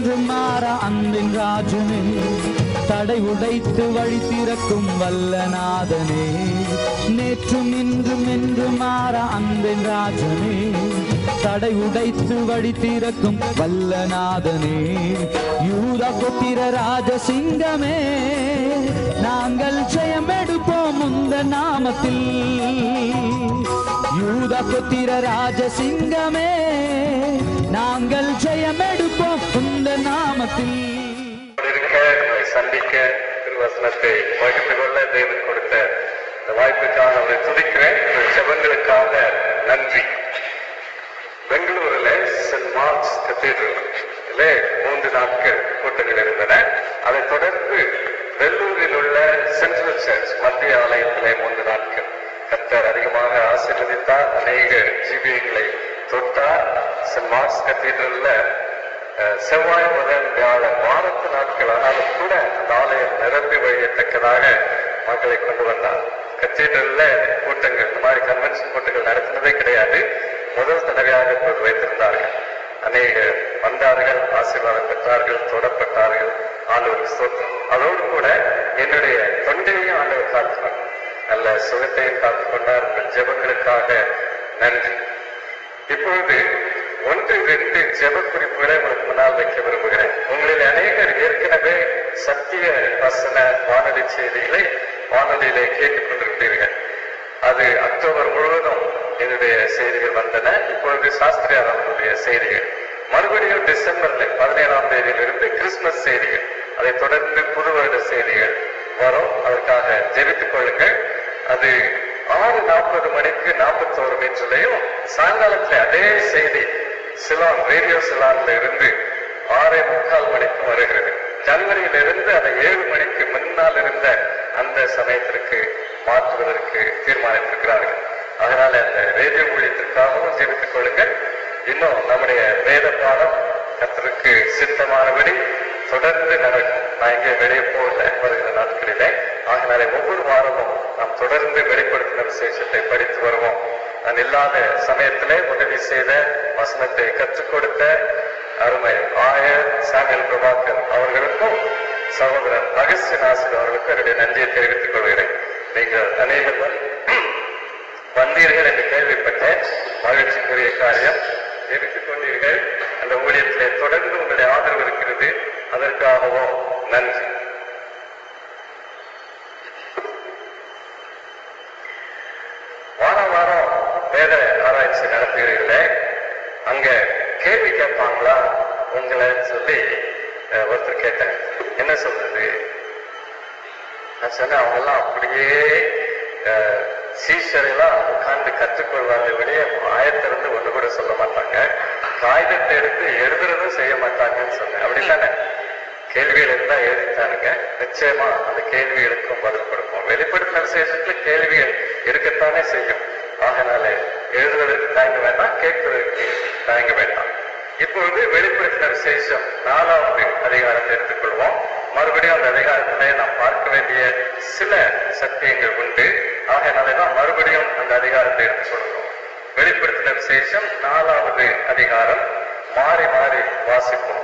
என்றும் மாறா அன்பின் ராஜனே தடை உடைத்து வழி திறக்கும் வல்லநாதனே நேற்றும் இன்றும் என்றும் மாறா அன்பின் ராஜனே தடை உடைத்து வழி திறக்கும் வல்லநாதனே யூதா புத்திர ராஜசிங்கமே நாங்கள் ஜெயம் எடுப்போம் உந்த நாமத்தில் யூத புத்திர ராஜசிங்கமே நாங்கள் ஜெயம் எடுப்போம் உந்த நாமத்தில் இருக்க உங்களை சந்திக்க திருவசனத்தை பகிர்ந்து கொள்ள தேவன் கொடுத்த இந்த வாய்ப்புக்காக அவரை துதிக்கிறேன் இந்த செபங்களுக்காக நன்றி பெங்களூரில் சென்ட் மார்க்ஸ் கத்தீட்ரல் மூன்று நாட்கள் கூட்டங்கள் இருந்தன அதைத் தொடர்ந்து வெள்ளூரில் உள்ள சென்ட்ரல் சர்ச் மத்திய ஆலயத்திலே மூன்று நாட்கள் கத்தர் அதிகமாக ஆசீர்வதித்தார் அநேக ஜீவியங்களை தொட்டார் சென்ட் மார்க்ஸ் கத்தீட்ரல்ல அஹ், செவ்வாய் முதல் வியாழன் வாரத்து நாட்கள் ஆனாலும் கூட அந்த ஆலயம் நிரம்பி வழியத்தக்கதாக மக்களை கொண்டு வந்தார் கத்தீட்ரல்ல கூட்டங்கள் இந்த மாதிரி கன்வென்ஷன் கூட்டங்கள் நடத்தினதே கிடையாது முதல் தடவையாக இப்போது வைத்திருந்தார்கள் அநேக வந்தார்கள் ஆசீர்வாதம் பெற்றார்கள் தொடப்பட்டார்கள் ஆண்டவர் ஸ்தோத்திரம் அதோடு கூட என்னுடைய தொண்டையையும் ஆண்டவர் காத்துக்கொண்டார் நல்ல சுகத்தையும் காத்துக்கொண்டார் உங்கள் ஜெபங்களுக்காக நன்றி இப்பொழுது ஒன்று ரெண்டு ஜெப குறிப்புகளை உங்களுக்கு முன்னால் வைக்க விரும்புகிறேன் உங்களில் அநேகர் ஏற்கனவே சத்திய வசன வானொலி செய்திகளை வானொலியிலே கேட்டுக் கொண்டிருப்பீர்கள் அது அக்டோபர் முழுவதும் என்னுடைய செய்திகள் வந்தன இப்பொழுது சாஸ்திரியார் அவர்களுடைய செய்திகள் மறுபடியும் டிசம்பர்ல பதினேழாம் தேதியிலிருந்து கிறிஸ்துமஸ் செய்திகள் அதைத் தொடர்ந்து புது வருட செய்திகள் வரும் அதற்காக ஜெபித்துக் கொள்ளுங்கள் அது ஆறு நாற்பது மணிக்கு நாற்பத்தோரு மீட்டர்லையும் சாயங்காலத்துல அதே செய்தி சிலான் ரேடியோ சிலான்ல இருந்து ஆறே முக்கால் மணிக்கும் வருகிறது ஜனவரியிலிருந்து அதை ஏழு மணிக்கு முன்னால் இருந்த அந்த சமயத்திற்கு மாற்றுவதற்கு தீர்மானித்திருக்கிறார்கள் அதனால அந்த ரேடியோ ஊழியத்திற்காகவும் ஜெபித்துக் கொள்ளுங்கள் இன்னும் நம்முடைய வேத பாடம் கர்த்தருக்கு சித்தமானபடி தொடர்ந்து நடக்கும் நான் இங்கே வெளியே போகல வருகிற நாட்களிலே ஆகினாலே ஒவ்வொரு வாரமும் நாம் தொடர்ந்து வெளிப்படுத்தின விசேஷத்தை படித்து வருவோம் நான் இல்லாத சமயத்திலே உதவி செய்த வசனத்தை கற்றுக் கொடுத்த அருமை ஆயர் சாமியல் பிரபாகர் அவர்களுக்கும் சகோதரர் அகஸ்தியன் ஆசிரியர் அவர்களுக்கும் என்னுடைய நன்றியை தெரிவித்துக் கொள்கிறேன் நீங்கள் அநேகர் வந்தீர்கள் என்று கேள்விப்பட்டேன் மகிழ்ச்சிக்குரிய காரியம் எடுத்துக் கொண்டீர்கள் அந்த ஊழியத்திலே தொடர்ந்து உங்களுடைய ஆதரவு இருக்கிறது அதற்காகவும் நன்றி வாரம் வாரம் வேத ஆராய்ச்சி நடத்துகிறீர்களே அங்க கேள்வி கேட்பாங்களா உங்களை சொல்லி அஹ், ஒருத்தர் கேட்டேன் என்ன சொல்றது நான் சொன்னேன் அவங்கெல்லாம் அப்படியே அஹ், சீஷரெல்லாம் உட்கார்ந்து கற்றுக்கொள்வாங்க வெளியே ஆயத்திலிருந்து ஒண்ணு கூட சொல்ல மாட்டாங்க காகிதத்தை எடுத்து எழுதுறதும் செய்ய மாட்டாங்கன்னு சொன்னேன் அப்படித்தானே கேள்விகள் இருந்தா எழுதித்தானுங்க நிச்சயமா அந்த கேள்விகளுக்கும் பதில் கொடுப்போம் வெளிப்படுத்தின விசேஷத்துல கேள்விகள் இருக்கத்தானே செய்யும் ஆகனால எழுதுவதற்கு தயங்க வேண்டாம் கேட்பதற்கு தயங்க வேண்டாம் இப்பொழுது வெளிப்படுத்தின விசேஷம் நாலாவது அதிகாரத்தை எடுத்துக்கொள்வோம் மறுபடியும் அந்த அதிகாரத்திலே நாம் பார்க்க வேண்டிய சில சத்தியங்கள் உண்டு ஆகையினாலதான் மறுபடியும் அந்த அதிகாரத்தை எடுத்துக்கொள்கிறோம் வெளிப்படுத்தின விசேஷம் நாலாவது அதிகாரம் மாறி மாறி வாசிப்போம்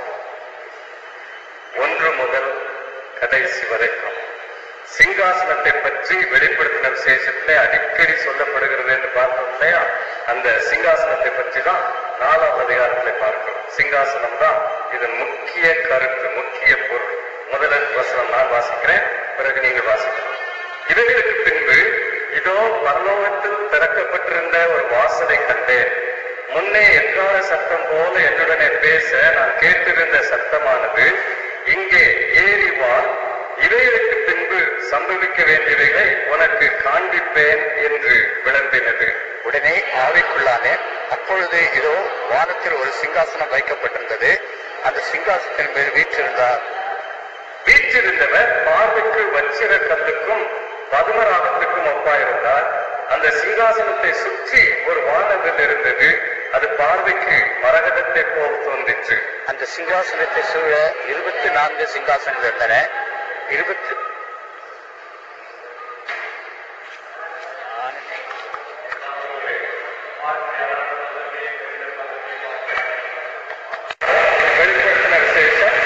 ஒன்று முதல் கடைசி வரைக்கும் சிங்காசனத்தை பற்றி வெளிப்படுத்தின விசேஷத்திலே அடிக்கடி சொல்லப்படுகிறது என்று பார்த்தோம் இல்லையா அந்த சிங்காசனத்தை பற்றி தான் நாலாவது அதிகாரத்திலே பார்க்கிறோம் சிங்காசனம் தான் இதன் முக்கிய கருத்து முக்கிய பொருள் முதல் வசனம் நான் வாசிக்கிறேன் பிறகு நீங்கள் வாசிக்கலாம் இவைகளுக்கு பின்பு இதோ பரலோகத்தில் திறக்கப்பட்டிருந்த ஒரு வாசலை கண்டேன் முன்னே எக்கால சத்தம் போல என்னுடனே பேச நான் கேட்டிருந்த சத்தமானது இங்கே ஏறி வா இவைகளுக்கு பின்பு சம்பவிக்க வேண்டியவைகளை உனக்கு காண்பிப்பேன் என்று விளம்பினது உடனே ஆவிக்குள்ளானேன் அப்பொழுது இதோ வானத்தில் ஒரு சிங்காசனம் வைக்கப்பட்டிருந்தது அந்த சிங்காசனத்தின் மேல் வீற்றிருந்தார் வீற்றிருந்தவர் பார்வைக்கு வச்சிர கல்லுக்கும் பதுமராகத்துக்கும் ஒப்பாயிருந்தார் அந்த சிங்காசனத்தை சுற்றி ஒரு வானவில் இருந்தது அது பார்வைக்கு மரகதத்தை போல் தோன்றிற்று அந்த சிங்காசனத்தை சூழ இருபத்தி நான்கு சிங்காசனங்கள் இருந்தன இருபத்தி வெளிப்படுத்தின விசேஷம்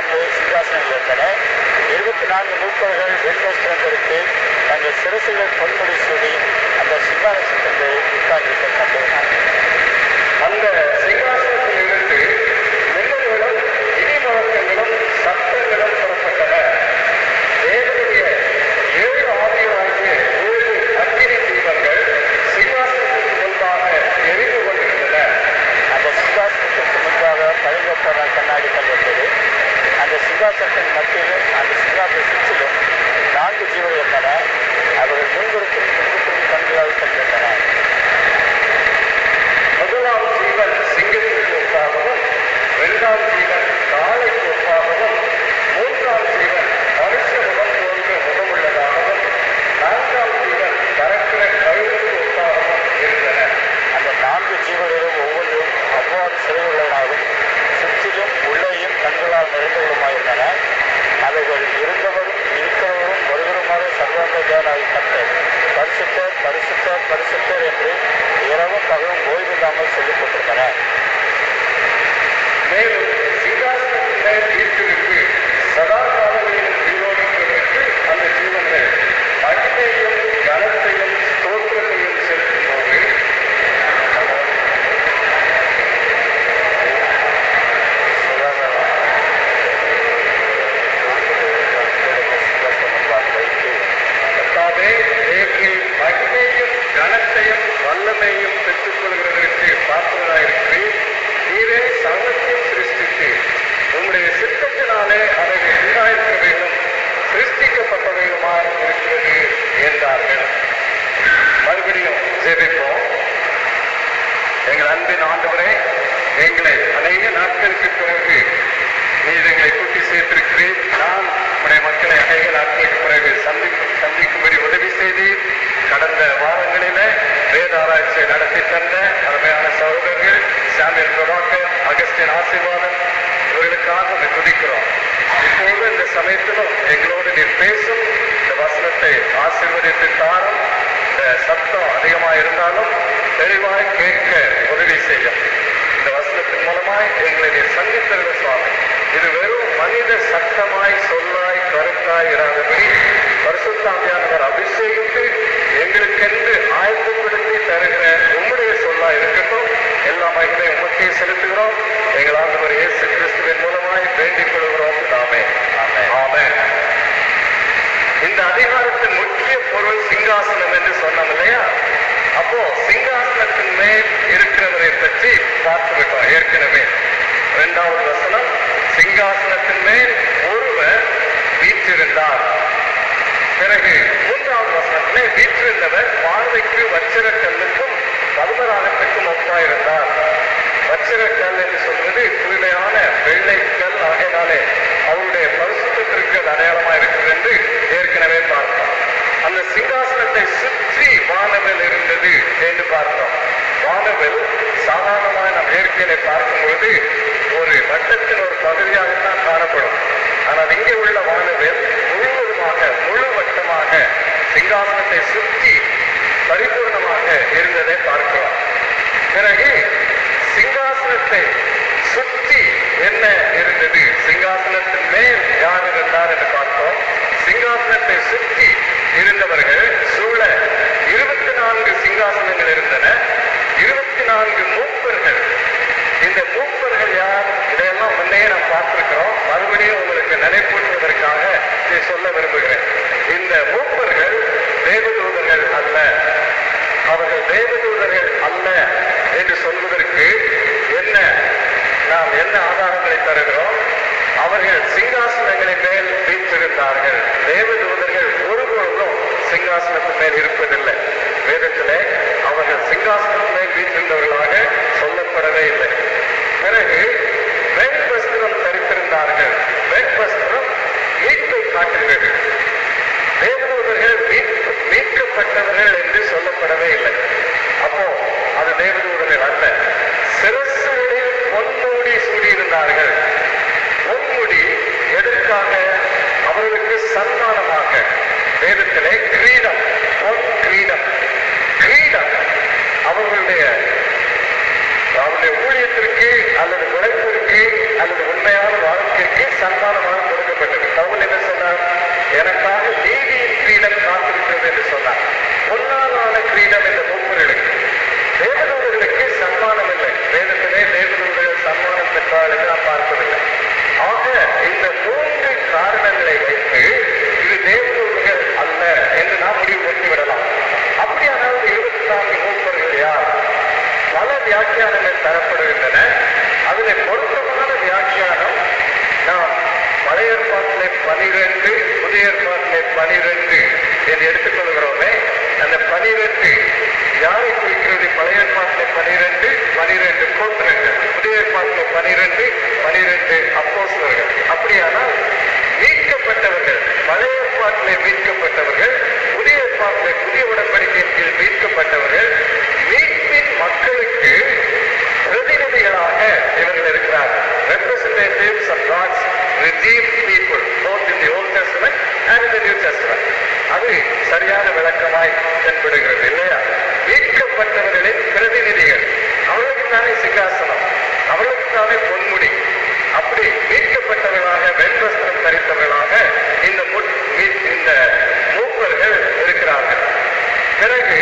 நான்கு சிங்காசனங்கள் இருந்தன இருபத்தி நான்கு மூப்பர்கள் வெண்வஸ்திரம் கொடுத்து தங்கள் சிரசுகளை பொன்முடி சூடி அந்த சிங்காசனத்தின் மேல் உட்கார்ந்திருக்க கண்டேன் அந்த சிங்காசனத்தில் இருந்து மின்னல்களும் இடி முழக்கங்களும் சத்தங்களும் புறப்பட்டன தேவனுடைய ஏழு ஆவியாகிய ஏழு அக்கினி தீபங்கள் சிங்காசனத்துக்கு முன்பாக எரிந்து கொண்டிருந்தன அந்த சிங்காசனத்திற்கு முன்பாக பழுங்கப்பட கண்ணாடி கல் வந்தது அந்த சிங்காசனத்தின் மத்தியிலும் அந்த சிங்காசன சுற்றிலும் நான்கு ஜீவன் இருந்தன அவர்கள் முன்குறுக்கும் பின்புறுக்கும் கண்களால் கண்டிருந்தன முதலாம் ஜீவன் சிங்கத்திற்கு ஒப்பாகவும் இரண்டாம் ஜீவன் காளைக்கு ஒப்பாகவும் மூன்றாம் ஜீவன் மனுஷ முகம் போன்ற முகமுள்ளதாகவும் நான்காம் ஜீவன் பறக்கிற கழுகுக்கு ஒப்பாகவும் இருந்தன அந்த நான்கு ஜீவர்களும் ஒவ்வொன்றும் அவ்வாறு சிறையுள்ளவனாகவும் சுற்றிலும் உள்ளேயும் கண்களால் நிறைந்தவருமாயிருந்தன அவைகள் இருந்தவரும் இருக்கிறவரும் ஒருவருமாக சர்வாங்க தேவனாகி கண்டேன் பரிசுத்தர் பரிசுத்தர் பரிசுத்தர் என்று இரவும் பகலும் ஓய்வில்லாமல் சொல்லிக் கொண்டிருந்தன மேலும் சிங்காசனத்தின் மேல் வீற்றிருக்கு சதா காலங்களிலும் உயிரோடிக்கிறதுக்கு அந்த ஜீவன்கள் மகிமையும் கனத்தையும் ஸ்தோத்திரத்தையும் செலுத்தும் போது கர்த்தாவே தேவனே மகிமையும் கனத்தையும் வல்லமையும் பெற்றுக் கொள்கிறதற்கு பாத்திரராயிருக்கிறீர் நீரே சர்வத்தையும் சிருஷ்டித்து உம்முடைய சித்தத்தினாலே அவைகள் உண்டாயிருக்கிறவைகளும் சிருஷ்டிக்கப்பட்டவைகளுமாய் இருக்கிறது என்றார்கள் மறுபடியும் ஜெபிப்போம் எங்கள் அன்பின் ஆண்டவரே எங்களை அநேக நாட்களுக்கு பிறகு நீர் எங்களை கூட்டி சேர்த்திருக்கிறேன் நான் உடைய மக்களை அநேக நாட்களுக்கு பிறகு சந்திக்கும் சந்திக்கும்படி உதவி செய்தீர் கடந்த வாரங்களில வேத ஆராய்ச்சியை நடத்தி தந்த அருமையான சகோதரர்கள் சாமியல் பிரபாகர் அகஸ்டின் ஆசீர்வாதம் இவர்களுக்காக நம்ம துதிக்கிறோம் இப்போது இந்த சமயத்திலும் எங்களோடு நீர் பேசும் இந்த வசனத்தை ஆசீர்வதித்து தாரும் இந்த சத்தம் அதிகமாக இருந்தாலும் தெளிவாய் கேட்க உதவி செய்யும் இந்த வசனத்தின் மூலமாய் எங்களை நீர் சந்தித்தருட சுவாமி இது வெறும் மனித சத்தமாய் சொல்லாய் கருத்தாய் இராதபடி பரிசுத்தாமியானவர் அபிஷேகித்து எங்களுக்கென்று ஆயத்தப்படுத்தி தருகிற உம்முடைய சொல்லாய் இருக்கட்டும் எல்லா மகிமை உமக்கே செலுத்துகிறோம் எங்கள் ஆண்டவர் இயேசு கிறிஸ்துவின் மூலமாய் வேண்டிக் கொள்கிறோம் நாமே ஆமென் இந்த அதிகாரத்தின் முக்கிய பொருள் சிங்காசனம் என்று சொன்னோம் இல்லையா அப்போ சிங்காசனத்தின் மேல் இருக்கிறவரை பற்றி பார்த்துவிட்டோம் ஏற்கனவே இரண்டாவது வசனம் சிங்காசனத்தின் மேல் ஒருவர் வீற்றிருந்தார் பிறகு மூன்றாவது வசனத்திலே வீற்றிருந்தவர் பார்வைக்கு வச்சிரக்கல்லுக்கும் பல்வராகத்துக்கும் ஒப்பாயிருந்தார் வச்சிரக்கல் என்று சொல்வது தூய்மையான வெள்ளைக்கல் ஆகையினாலே அவருடைய பரிசுத்திற்கு அது அடையாளமா இருக்கிறது என்று ஏற்கனவே பார்த்தோம் அந்த சிங்காசனத்தை சுற்றி வானவில் இருந்தது என்று பார்த்தோம் வானவில் சாதாரணமாக நம் இயற்கையில பார்க்கும்போது ஒரு வட்டத்தின் ஒரு பகுதியாகத்தான் காணப்படும் ஆனால் இங்கே உள்ள வானவில் முழுவதுமாக முழு வட்டமாக சிங்காசனத்தை சுற்றி பரிபூர்ணமாக இருந்ததை பார்க்கிறோம் பிறகு சிங்காசனத்தை சுற்றி என்ன இருந்தது சிங்காசனத்தின் மேல் யார் இருந்தார் என்று பார்த்தோம் சிங்காசனத்தை சுற்றி இருந்தவர்கள் சூழ இருபத்தி நான்கு சிங்காசனங்கள் இருந்தன இருபத்தி நான்கு மூப்பர்கள் இந்த மூப்பர்கள் யார் இதையெல்லாம் முன்னே நாம் பார்த்திருக்கிறோம் மறுபடியும் உங்களுக்கு நினைப்பூட்டுவதற்காக இதை சொல்ல விரும்புகிறேன் இந்த மூப்பர்கள் தேவதூதர்கள் அல்ல அவர்கள் தேவதூதர்கள் அல்ல என்று சொல்வதற்கு என்ன நாம் என்ன ஆதாரங்களை தருகிறோம் அவர்கள் சிங்காசனங்களின் மேல் வீற்றிருந்தார்கள் தேவதூதர்கள் ஒருபொழுதும் சிங்காசனத்தின் மேல் இருப்பதில்லை வேதத்திலே அவர்கள் சிங்காசனத்தின் மேல் வீற்றிருந்தவர்களாக சொல்லப்படவே இல்லை பிறகு வெண் வஸ்திரம் தரித்திருந்தார்கள் வெண் வஸ்திரம் மீட்பை காட்டுகிறது தேவதூதர்கள் மீட்பு- மீட்கப்பட்டவர்கள் என்று சொல்லப்படவே இல்லை அப்போ அது தேவதூதர்கள் அல்ல சிரசுகளில் பொன்முடி சூடியிருந்தார்கள் பொன்முடி எதற்காக அவர்களுக்கு சன்மானமாக வேதத்திலே கிரீடம் பொன் கிரீடம் கிரீடம் அவர்களுடைய அவருடைய ஊழியத்திற்கு அல்லது உழைப்பிற்கு அல்லது உண்மையான வாழ்க்கைக்கு சன்மானமாக கொடுக்கப்பட்டது பவுல் என்ன சொன்னார் எனக்காக நீதியின் கிரீடம் காத்திருக்கிறது என்று சொன்னார் பொன்னாலான கிரீடம் இந்த மூப்பர்களுக்கு தேவதூதர்களுக்கு சன்மானம் இல்லை வேதத்திலே தேவதூதர்கள் சன்மானம் பெற்றால் என்று நாம் பார்க்கவில்லை ஆக இந்த மூன்று காரணங்களை வைத்து இது தேவதூதர்கள் அல்ல என்று நாம் முடிவு பண்ணி விடலாம் அப்படியானால் இருபத்தி நான்கு மூப்பர்கள் யார் பல வியாக்கியானங்கள் தரப்படுகின்றன அதில் பொருத்தமான வியாக்கியானம் நாம் பழைய ஏற்பாட்டிலே பனிரெண்டு புதிய ஏற்பாட்டிலே பனிரெண்டு என்று எடுத்துக்கொள்கிறோமே அந்த பனிரெண்டு யாரை குறிக்கிறது பழைய ஏற்பாட்டிலே பனிரெண்டு பனிரெண்டு கோத்திரங்கள் புதிய ஏற்பாட்டிலே பனிரெண்டு பனிரெண்டு அப்போஸ்தலர்கள் அப்படியானால் மீட்கப்பட்டவர்கள் பழைய ஏற்பாட்டிலே மீட்கப்பட்டவர்கள் புதிய ஏற்பாட்டிலே புதிய உடன்படிக்கையின் கீழ் மீட்கப்பட்டவர்கள் மீட்பின் மக்களுக்கு பிரதிநிதிகளாக இவர்கள் இருக்கிறார்கள் representatives of God's redeemed people both in the Old Testament and in the New Testament அது சரியான விளக்கமாய் தென்படுகிறது இல்லையா மீட்கப்பட்டவர்களின் பிரதிநிதிகள் அவர்களுக்கு தானே சிங்காசனம் அவர்களுக்கு தானே பொன்முடி அப்படி மீட்கப்பட்டவர்களாக வெண்வஸ்திரம் தரித்தவர்களாக இந்த முட்- மீ- இந்த மூப்பர்கள் இருக்கிறார்கள் பிறகு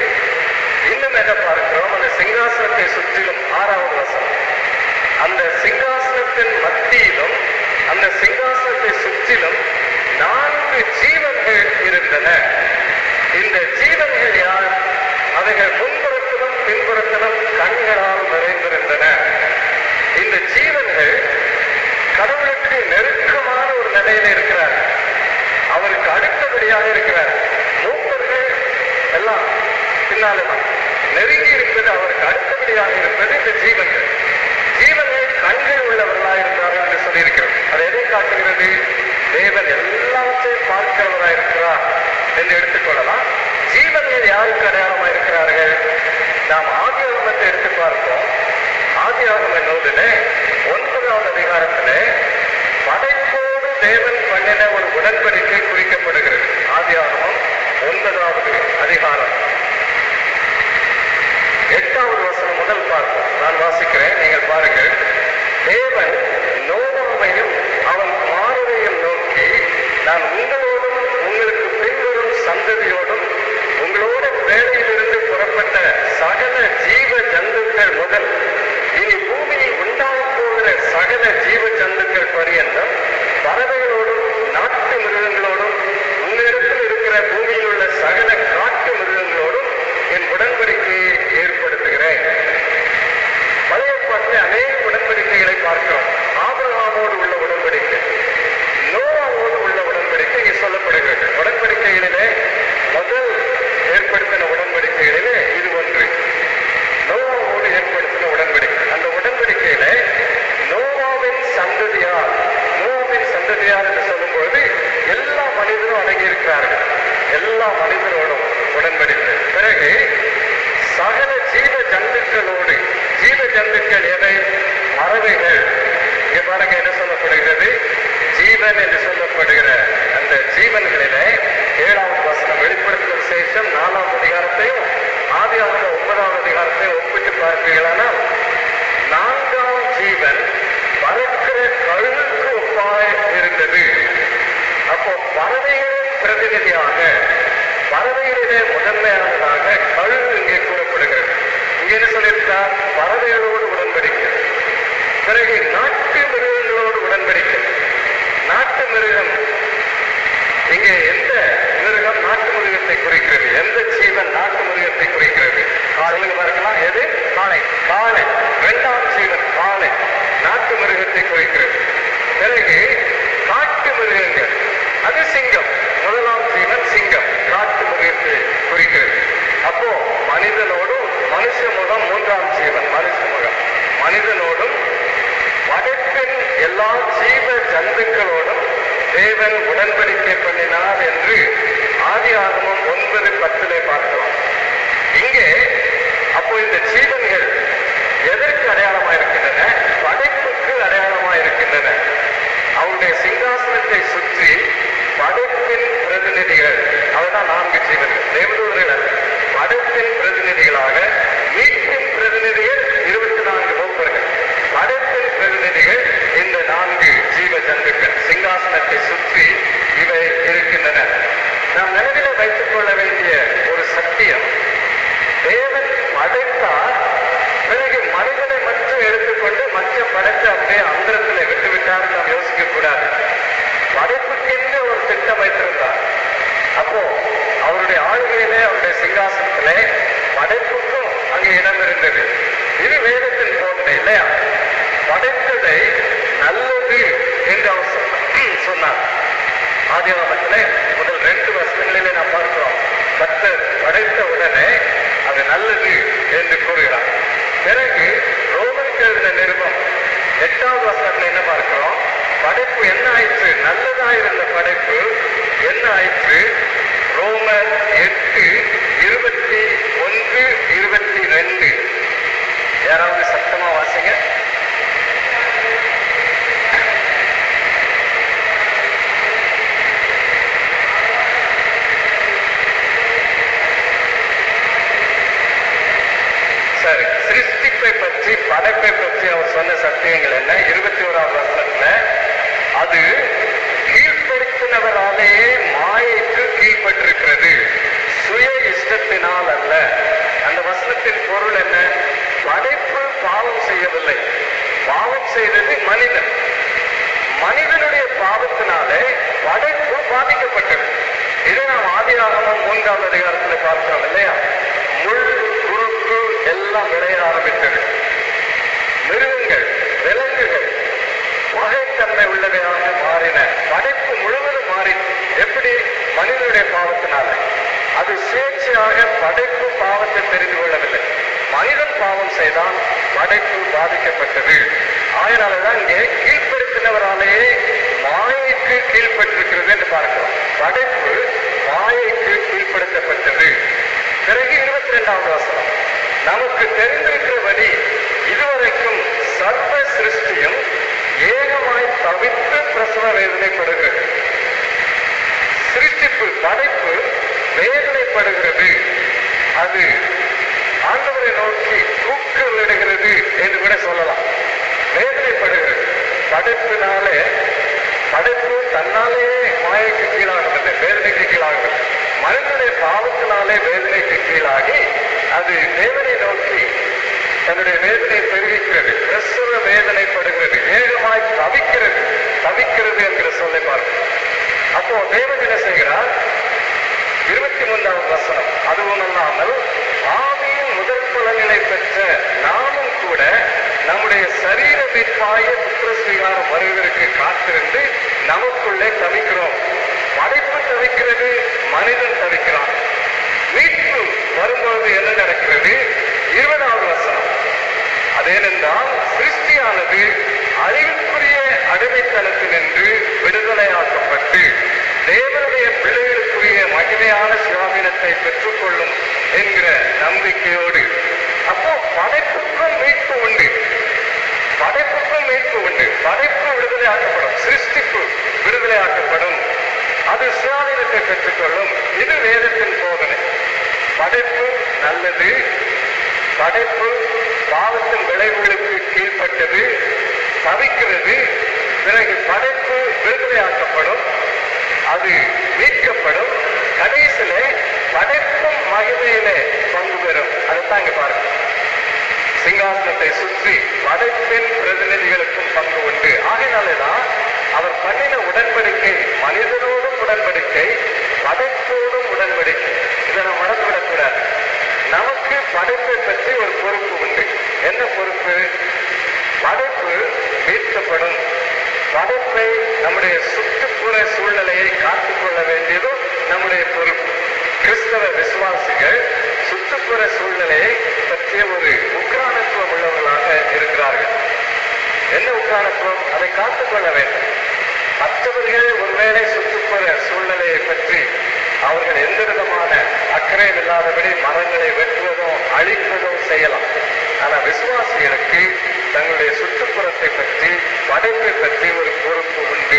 இன்னும் என்ன பார்க்கிறோம் அந்த சிங்காசனத்தை சுற்றிலும் ஆறாவது வசனம் அந்த சிங்காசனத்தின் மத்தியிலும் அந்த சிங்காசனத்தை சுற்றிலும் நான்கு ஜீவன்கள் இருந்தன இந்த ஜீவன்கள் யார் அவைகள் முன்புறத்திலும் பின்புறத்திலும் கண்களால் நிறைந்திருந்தன இந்த ஜீவன்கள் கடவுளுக்கு நெருக்கமான ஒரு நிலையில இருக்கிறார் அவருக்கு அடுத்தபடியாக இருக்கிறார் மூப்பர்கள் எல்லாம் பின்னால்தான் நெருங்கி இருப்பது அவருக்கு அடுத்தபடியாக இருப்பது இந்த ஜீவன்கள் ஜீவன்கள் கண்கள் உள்ளவர்களாக இருந்தார்கள் என்று சொல்லியிருக்கிறது அது எதை காட்டுகிறது தேவன் எல்லாவற்றையும் பார்க்கிறவராக இருக்கிறார் என்று எடுத்துக்கொள்ளலாம் ஜீவன்கள் யாருக்கு அடையாளமாக இருக்கிறார்கள் நாம் ஆதி ஆகமத்தை எடுத்து பார்ப்போம் ஆதி ஆகம நூலிலே ஒன்பதாவது அதிகாரத்திலே படைப்போடு தேவன் பண்ணின ஒரு உடன்படிக்கை குறிக்கப்படுகிறது ஆதி ஆகமம் ஒன்பதாவது அதிகாரம் எட்டாவது வசனம் முதல் பார்ப்போம் நான் வாசிக்கிறேன் நீங்கள் பாருங்கள் தேவன் நோவாவையும் அவன் குமாரரையும் நோக்கி நான் உங்களோடும் உங்களுக்கு பின்வரும் சந்ததியோடும் உங்களோட வேலையிலிருந்து புறப்பட்ட சகல ஜீவ ஜந்துக்கள் முதல் இனி பூமியில் உண்டாகப் போகிற சகல ஜீவ ஜந்துக்கள் பரியந்தம் பறவைகளோடும் நாட்டு மிருகங்களோடும் உங்களிடத்தில் இருக்கிற பூமியில் உள்ள சகல காட்டு மிருகங்களோடும் என் உடன்படிக்கையை ஏற்படுத்துகிறேன் பழைய ஏற்பாட்டிலே அநேக உடன்படிக்கைகளை பார்க்கிறோம் ஆபிரகாமோடு உள்ள உடன்படிக்கை நோவாவோடு உள்ள உடன்படிக்கை இங்கே சொல்லப்படுகிறது உடன்படிக்கைகளிலே முதல் ஏற்படுத்தின உடன்படிக்கைகளிலே இது ஒன்று நோவாவோடு ஏற்படுத்தின உடன்படிக்கை அந்த உடன்படிக்கையிலே நோவாவின் சந்ததியார் நோவாவின் சந்ததியார் என்று சொல்லும்போது எல்லா மனிதரும் அடங்கி இருக்கிறார்கள் எல்லா மனிதரோடும் உடன்படிக்கை பிறகு சகல ஜீவ ஜந்துக்களோடு ஜீவ ஜந்துக்கள் எதை பறவைகள் இங்க பாருங்க என்ன சொல்லப்படுகிறது ஜீவன் என்று சொல்லப்படுகிற அந்த ஜீவன்களிலே ஏழாவது வசனம் வெளிப்படுத்தும் விசேஷம் நாலாம் அதிகாரத்தையும் ஆதியாவது ஒன்பதாவது அதிகாரத்தையும் ஒப்பிட்டு பார்ப்பீர்களானால் நான்காம் ஜீவன் பறக்கிற கழுகுக்கு ஒப்பாய் இருந்தது அப்போ பறவைகளின் பிரதிநிதியாக பறவைகளிலே முதன்மையானதாக கழுகு இங்கே கூறப்படுகிறது இங்கே என்ன சொல்லியிருக்கார் பறவைகளோடு உடன்படிக்கை பிறகு நாட்டு மிருகங்களோடு உடன்படிக்கை நாட்டு மிருகம் இங்கே எந்த மிருகம் நாட்டு மிருகத்தை குறிக்கிறது எந்த ஜீவன் நாட்டு மிருகத்தை குறிக்கிறது சொல்லுங்க பார்க்கலாம் எது காளை காளை இரண்டாம் ஜீவன் காளை நாட்டு மிருகத்தை குறிக்கிறது பிறகு காட்டு மிருகங்கள் அது சிங்கம் முதலாம் ஜீவன் சிங்கம் காட்டு மிருகத்தை குறிக்கிறது அப்போ மனிதனோடும் மனுஷ முகம் மூன்றாம் ஜீவன் மனுஷ முகம் மனிதனோடும் படைப்பின் எல்லா ஜீவ ஜந்துக்களோடும் தேவன் உடன்படிக்கை பண்ணினார் என்று ஆதி ஆகமம் ஒன்பது பத்திலே பார்க்கலாம் இங்கே அப்போ இந்த ஜீவன்கள் எதற்கு அடையாளமாக இருக்கின்றன படைப்புக்கு அடையாளமாக இருக்கின்றன அவருடைய சிங்காசனத்தை சுற்றி படைப்பின் பிரதிநிதிகள் அவர்தான் நான்கு ஜீவன்கள் தேவதூதர்கள் அல்ல. படைப்பின் பிரதிநிதிகளாக மீட்பின் பிரதிநிதிகள் இருபத்தி நான்கு மூப்பர்கள் படைப்பின் பிரதிநிதிகள் இந்த நான்கு ஜீவ ஜந்துக்கள் பரலோகையிலே அவருடைய சிங்காசனத்திலே படைப்புக்கும் அங்கே இடம் இருந்தது இது வேதத்தின் போதனை இல்லையா படைத்ததை நல்லது என்று அவர் சொன்ன- சொன்னார் ஆதியாகமத்திலே முதல் ரெண்டு வசனங்களிலே நாம் பார்க்கிறோம் கர்த்தர் படைத்த உடனே அது நல்லது என்று கூறுகிறார் பிறகு ரோமனுக்கு எழுதின நிருபம் எட்டாவது வசனத்துல என்ன பார்க்கிறோம் படைப்பு என்ன ஆயிற்று நல்லதாயிருந்த படைப்பு என்ன ஆயிற்று ரோமர் எட்டு இருபத்தி ஒன்று இருபத்தி ரெண்டு யாராவது சத்தமா வாசிங்க சரி சிருஷ்டிப்பை பற்றி படைப்பை பற்றி அவர் சொன்ன சத்தியங்கள் என்ன இருபத்தி ஓராவது வசனத்துல அது கீழ்ப்படுத்தினவராலேயே மாயைக்கு கீழ்ப்பட்டிருக்கிறது சுய இஷ்டத்தினால் அல்ல அந்த வசனத்தின் பொருள் என்ன படைப்பு பாவம் செய்யவில்லை பாவம் செய்தது மனிதன் மனிதனுடைய பாவத்தினாலே படைப்பு பாதிக்கப்பட்டது இதை நாம் ஆதியாகமம் மூன்றாவது அதிகாரத்தில் பார்க்கிறோம் இல்லையா முள் குறுக்கு எல்லாம் விளைய ஆரம்பித்தது மிருகங்கள் விலங்குகள் வகைத்தன்மை உள்ளவையாக மாறின படைப்பு முழுவதும் மாறி எப்படி மனிதனுடைய பாவத்தினால அது சுயேட்சையாக படைப்பு பாவத்தை தெரிந்து கொள்ளவில்லை மனிதன் பாவம் செய்தான் படைப்பு பாதிக்கப்பட்டது ஆயினாலதான் இங்கே கீழ்ப்படுத்தினவராலேயே மாயைக்கு கீழ்ப்பட்டிருக்கிறது என்று பார்க்கிறோம் படைப்பு மாயைக்கு கீழ்ப்படுத்தப்பட்டது பிறகு இருபத்தி ரெண்டாவது வசனம் நமக்கு தெரிந்திருக்கிறபடி இதுவரைக்கும் சர்வ சிருஷ்டியும் ஏகமாய் தவித்து பிரசவ வேதனைப்படுகிறது சிருஷ்டிப்பு படைப்பு வேதனைப்படுகிறது அது ஆண்டவரை நோக்கி கூக்குரலிடுகிறது என்று கூட சொல்லலாம் வேதனைப்படுகிறது படைப்பினாலே படைப்பு தன்னாலேயே மாயைக்கு கீழாகிறது வேதனைக்கு கீழாகிறது மனிதனுடைய பாவத்தினாலே வேதனைக்கு கீழாகி அது தேவனை நோக்கி தன்னுடைய வேதனை தெரிவிக்கிறது பிரசவ வேதனைப்படுகிறது வேகமாய் தவிக்கிறது தவிக்கிறது என்கிற சொல்லை பார்க்கிறோம் அப்போ தேவன் என்ன செய்கிறார் இருபத்தி மூன்றாவது வசனம் அதுவும் அல்லாமல் ஆவியின் முதல் பலன்களை பெற்ற நாமும் கூட நம்முடைய சரீர மீட்பாய புத்திர ஸ்வீகாரம் வருவதற்கு காத்திருந்து நமக்குள்ளே தவிக்கிறோம் படைப்பு தவிக்கிறது மனிதன் தவிக்கிறான் மீட்பு வரும்போது என்ன நடக்கிறது இருபதாவது வசனம் அதேனென்றால் சிருஷ்டியானது அழிவுக்குரிய அடிமைத்தனத்தினின்று விடுதலையாக்கப்பட்டு தேவனுடைய பிள்ளைகளுக்குரிய மகிமையான சுவாமினத்தை பெற்றுக்கொள்ளும் என்கிற நம்பிக்கையோடு அப்போ படைப்புக்கும் மீட்பு உண்டு படைப்புக்கும் மீட்பு உண்டு படைப்பு விடுதலையாக்கப்படும் சிருஷ்டிப்பு விடுதலையாக்கப்படும் அது சுயாதீனத்தை பெற்றுக்கொள்ளும் இது வேதத்தின் போதனை படைப்பு நல்லது படைப்பு பாவத்தின் விளைவுகளுக்கு கீழ்ப்பட்டது தவிக்கிறது பிறகு படைப்பு விடுதலையாக்கப்படும் அது மீட்கப்படும் கடைசியிலே படைப்பும் மகிமையிலே பங்கு பெறும் அதுதான் இங்க பாருங்க சிங்காசனத்தை சுற்றி படைப்பின் பிரதிநிதிகளுக்கும் பங்கு உண்டு ஆகையினாலேதான் அவர் பண்ணின உடன்படிக்கை மனிதனோடும் உடன்படிக்கை படைப்போடும் உடன்படிக்கை இதை நாம் மறந்துவிடக்கூடாது நமக்கு படைப்பை பற்றி ஒரு பொறுப்பு உண்டு என்ன பொறுப்பு படைப்பு மீட்கப்படும் படைப்பை நம்முடைய சுற்றுப்புற சூழ்நிலையை காத்துக்கொள்ள வேண்டியதும் நம்முடைய பொறுப்பு கிறிஸ்தவ விசுவாசிகள் சுற்றுப்புற சூழ்நிலையை பற்றிய ஒரு உக்ரானத்துவம் உள்ளவர்களாக இருக்கிறார்கள் என்ன உக்ரானத்துவம் அதை காத்துக்கொள்ள வேண்டும் மற்றவர்கள் ஒருவேளை சுற்றுப்புற சூழ்நிலையை பற்றி அவர்கள் எந்த விதமான அக்கறையும் இல்லாதபடி மரங்களை வெட்டுவதும் அழிப்பதும் செய்யலாம் ஆனா விசுவாசிகளுக்கு தங்களுடைய சுற்றுப்புறத்தை பற்றி படைப்பை பற்றி ஒரு பொறுப்பு உண்டு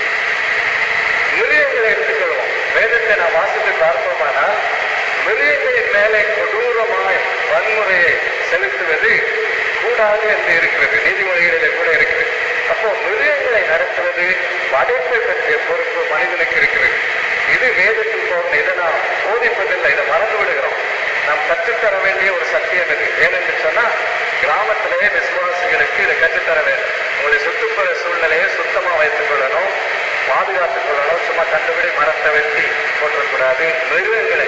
மிருகங்களை எடுத்துக்கொள்வோம் வேதத்தை நான் வாசித்து பார்ப்போமானால் மிருகங்களின் மேலே கொடூரமாய் வன்முறையை செலுத்துவது கூடாது என்று இருக்கிறது நீதிமொழிகளிலே கூட இருக்கிறது அப்போ மிருகங்களை நடத்துவது படைப்பை பற்றிய பொறுப்பு மனிதனுக்கு இருக்கிறது இது வேதத்தில் போகணும் இதை நாம் போதிப்பதில்லை இதை மறந்து விடுகிறோம் நாம் கற்றுத்தர வேண்டிய ஒரு சத்தியம் இது ஏனென்று சொன்னா கிராமத்திலேயே விசுவாசிகளுக்கு இதை கற்றுத்தர வேண்டும் உங்களுடைய சுற்றுப்புற சூழ்நிலையை சுத்தமா வைத்துக் கொள்ளணும் பாதுகாத்துக் கொள்ளணும் சும்மா கண்டுபிடி மரத்தை வெட்டி போற்றக்கூடாது மிருகங்களை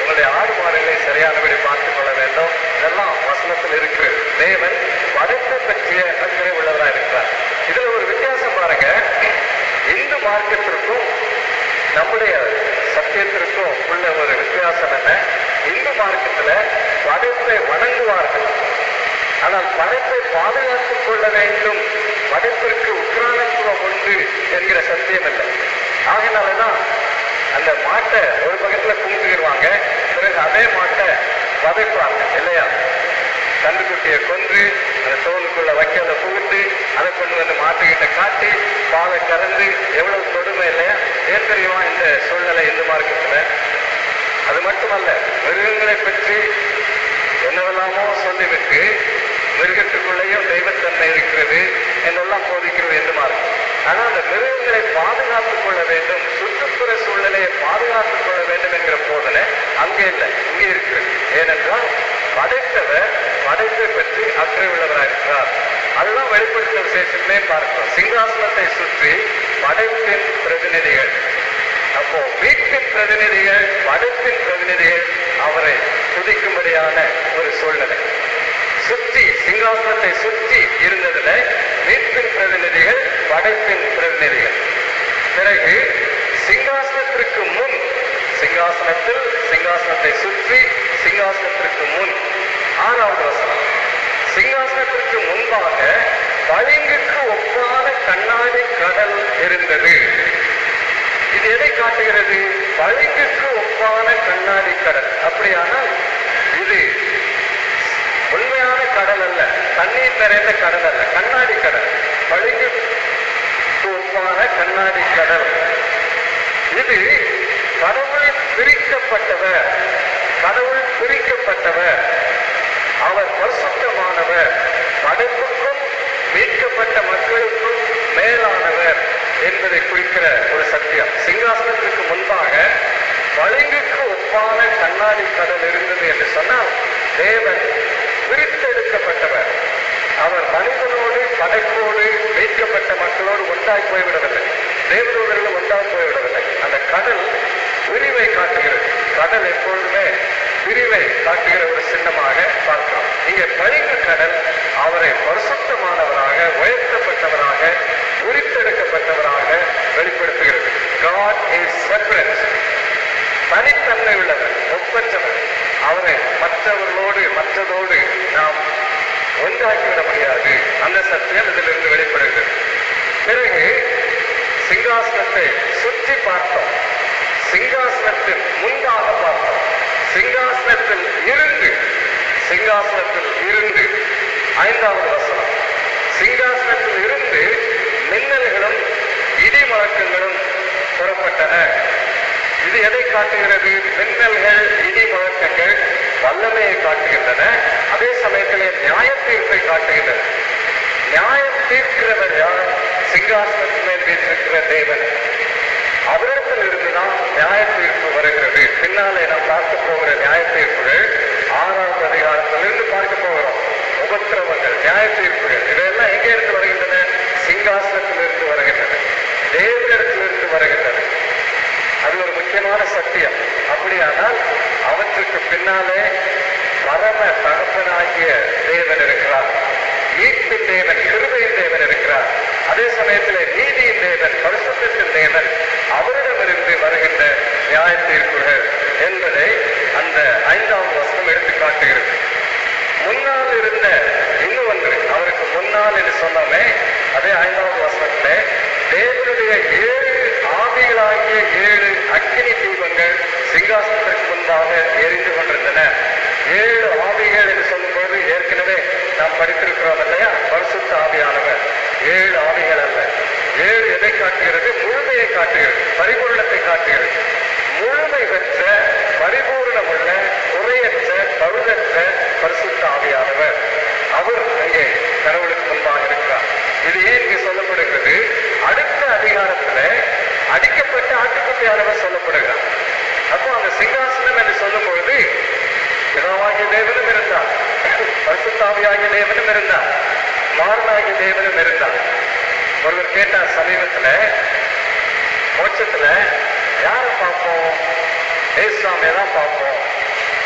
உங்களுடைய ஆடு மாடுகளை சரியானபடி பார்த்துக் கொள்ள வேண்டும் இதெல்லாம் வசனத்தில் இருக்கு தேவன் படைப்பை பற்றிய அக்கறை உள்ளவராக இருக்கிறார் இதுல ஒரு வித்தியாசம் பாருங்க இந்து மார்க்கத்திற்கும் நம்முடைய சத்தியத்திற்கும் உள்ள ஒரு வித்தியாசம் என்ன இந்து மார்க்கத்துல படைப்பை வணங்குவார்கள் ஆனால் படைப்பை பாதுகாத்துக் கொள்ள வேண்டும் படைப்பிற்கு உக்ரானத்துவம் உண்டு என்கிற சத்தியம் இல்லை ஆகினாலதான் அந்த மாட்டை ஒரு பக்கத்துல கும்பிட்டுருவாங்க பிறகு அதே மாட்டை வதைப்பாங்க இல்லையா கண்டுக்குட்டியை கொன்று அந்த தோலுக்குள்ள வைக்கல புகுத்து அதை கொண்டு வந்து மாட்டுக்கிட்ட காட்டி பாலை கறந்து எவ்வளவு கொடுமை இல்லையா ஏன் தெரியுமா இந்த சூழ்நிலை இந்து மார்க்கத்துல அது மட்டுமல்ல மிருகங்களை பற்றி என்னவெல்லாமோ சொல்லிவிட்டு மிருகத்துக்குள்ளேயும் தெய்வத்தன்மை இருக்கிறது என்றெல்லாம் போதிக்கிறது என்று மாறும் ஆனா அந்த மிருகங்களை பாதுகாத்துக் கொள்ள வேண்டும் சுற்றுப்புற சூழ்நிலையை பாதுகாத்துக் கொள்ள வேண்டும் என்கிற போதனை அங்கே இல்லை இங்கே இருக்கிறது ஏனென்றால் படைத்தவர் படைப்பை பற்றி அக்கறை உள்ளவராக இருக்கிறார் அதுதான் வெளிப்படுத்த விசேஷத்திலே பார்க்கிறோம் சிங்காசனத்தை சுற்றி படைப்பின் பிரதிநிதிகள் அப்போ மீட்பின் பிரதிநிதிகள் படைப்பின் பிரதிநிதிகள் அவரை துதிக்கும்படியான ஒரு சூழ்நிலை சுற்றி சிங்காசனத்தை சுற்றி இருந்ததுல மீட்பின் பிரதிநிதிகள் படைப்பின் பிரதிநிதிகள் பிறகு சிங்காசனத்திற்கு முன் சிங்காசனத்தில் சிங்காசனத்தை சுற்றி சிங்காசனத்திற்கு முன் ஆறாவது வசனம் சிங்காசனத்திற்கு முன்பாக பளிங்குக்கு ஒப்பான கண்ணாடி கடல் இருந்தது இது எதை காட்டுகிறது பளிங்குக்கு ஒப்பான கண்ணாடி கடல் அப்படியானால் இது உண்மையான கடல் அல்ல தண்ணீர் நிறைந்த கடல் அல்ல கண்ணாடி கடல் பளிங்குக்கு ஒப்பான கண்ணாடி கடல் இது கடவுள் பிரிக்கப்பட்டவர் கடவுள் பிரிக்கப்பட்டவர் அவர் பரிசுத்தமானவர் படைப்புக்கும் மீட்கப்பட்ட மக்களுக்கும் மேலானவர் என்பதை குறிக்கிற ஒரு சத்தியம் சிங்காசனத்திற்கு முன்பாக பளிங்குக்கு ஒப்பான கண்ணாடி கடல் இருந்தது என்று சொன்னால் தேவன் பிரித்தெடுக்கப்பட்டவர் அவர் மனிதனோடு படைப்போடு மீட்கப்பட்ட மக்களோடு ஒன்றாய் போய்விடவில்லை தேவதூதர்கள் ஒன்றாய் போய்விடவில்லை அந்த கடல் விரிவை காட்டுகிறது கடல் எப்பொழுதுமே விரிவை காட்டுகிற ஒரு சின்னமாக பார்க்கிறோம் இங்கே பளிங்கு கடல் அவரை பரிசுத்தமானவராக உயர்த்தப்பட்டவராக உரித்தெடுக்கப்பட்டவராக வெளிப்படுத்துகிறது God is separate தனித்தன்மை உள்ளவர் ஒப்பற்றவர் அவரை மற்றவர்களோடு மற்றதோடு நாம் ஒன்றாக்கிவிட முடியாது அந்த சத்தியம் இதிலிருந்து வெளிப்படுகிறது பிறகு சிங்காசனத்தை சுற்றி பார்த்தோம் சிங்காசனத்தின் முன்பாக பார்த்தோம் சிங்காசனத்தில் இருந்து சிங்காசனத்தில் இருந்து ஐந்தாவது வசனம் சிங்காசனத்தில் இருந்து மின்னல்களும் இடி முழக்கங்களும் புறப்பட்டன இது எதை காட்டுகிறது மின்னல்கள் இடி முழக்கங்கள் வல்லமையை காட்டுகின்றன அதே சமயத்திலே நியாய தீர்ப்பை காட்டுகின்றன நியாயம் தீர்க்கிறவர் யார் சிங்காசனத்தின் மேல் வீற்றிருக்கிற தேவன் அவரிடத்தில் இருந்துதான் நியாய தீர்ப்பு வருகிறது பின்னாலே நாம் பார்க்க போகிற நியாய தீர்ப்புகள் ஆறாவது அதிகாரத்திலிருந்து பார்க்க போகிறோம் உபத்திரவங்கள் நியாய தீர்ப்புகள் இவையெல்லாம் எங்கே இருந்து வருகின்றன சிங்காசனத்திலிருந்து வருகின்றன தேவனிடத்திலிருந்து வருகின்றன அது ஒரு முக்கியமான சத்தியம் அப்படியானால் அவற்றுக்கு பின்னாலே பரம தகப்பனாகிய தேவன் இருக்கிறார் ஈர்ப்பின் தேவன் கிருபையின் தேவன் இருக்கிறார் அதே சமயத்திலே நீதியின் தேவன் பரிசுத்தத்தின் தேவன் அவரிடமிருந்து வருகின்ற நியாய தீர்ப்புகள் என்பதை அந்த ஐந்தாவது வசனம் எடுத்து காட்டுகிறது முன்னால் இருந்த இன்னும் ஒன்று அவருக்கு முன்னால் என்று சொன்னோமே அதே ஐந்தாவது வசனத்திலே தேவனுடைய ஏழு ஆவிகளாகிய ஏழு அக்கினி தீபங்கள் சிங்காசனத்திற்கு முன்பாக எரிந்து கொண்டிருந்தன ஏழு ஆவிகள் என்று சொல்லும்போது ஏற்கனவே நாம் படித்திருக்கிறோம் இல்லையா பரிசுத்த ஆவியானவர் ஏழு ஆவிகள் அல்ல ஏழு எதை காட்டுகிறது முழுமையை காட்டுகிறது பரிபூர்ணத்தை காட்டுகிறது முழுமை பெற்ற பரிபூர்ணமுள்ள குறையற்ற பழுதற்ற பரிசுத்த ஆவியானவர் அவர் அங்கே கடவுளுக்கு முன்பாக இருக்கிறார் இது ஏன் இங்கு சொல்லப்படுகிறது அடுத்த அதிகாரத்துல அடிக்கப்பட்ட ஆட்டுக்குட்டியானவர் சொல்லப்படுகிறார் அப்போ அந்த சிங்காசனம் என்று சொல்லும் பொழுது பிதாவாகிய தேவனும் இருந்தார் பரிசுத்தாவியாகிய தேவனும் இருந்தார் மாறனாகிய தேவனும் இருந்தார் ஒருவர் கேட்டார் சமீபத்துல மோட்சத்துல யாரை பார்ப்போம் ஏசுவாமியை தான் பார்ப்போம்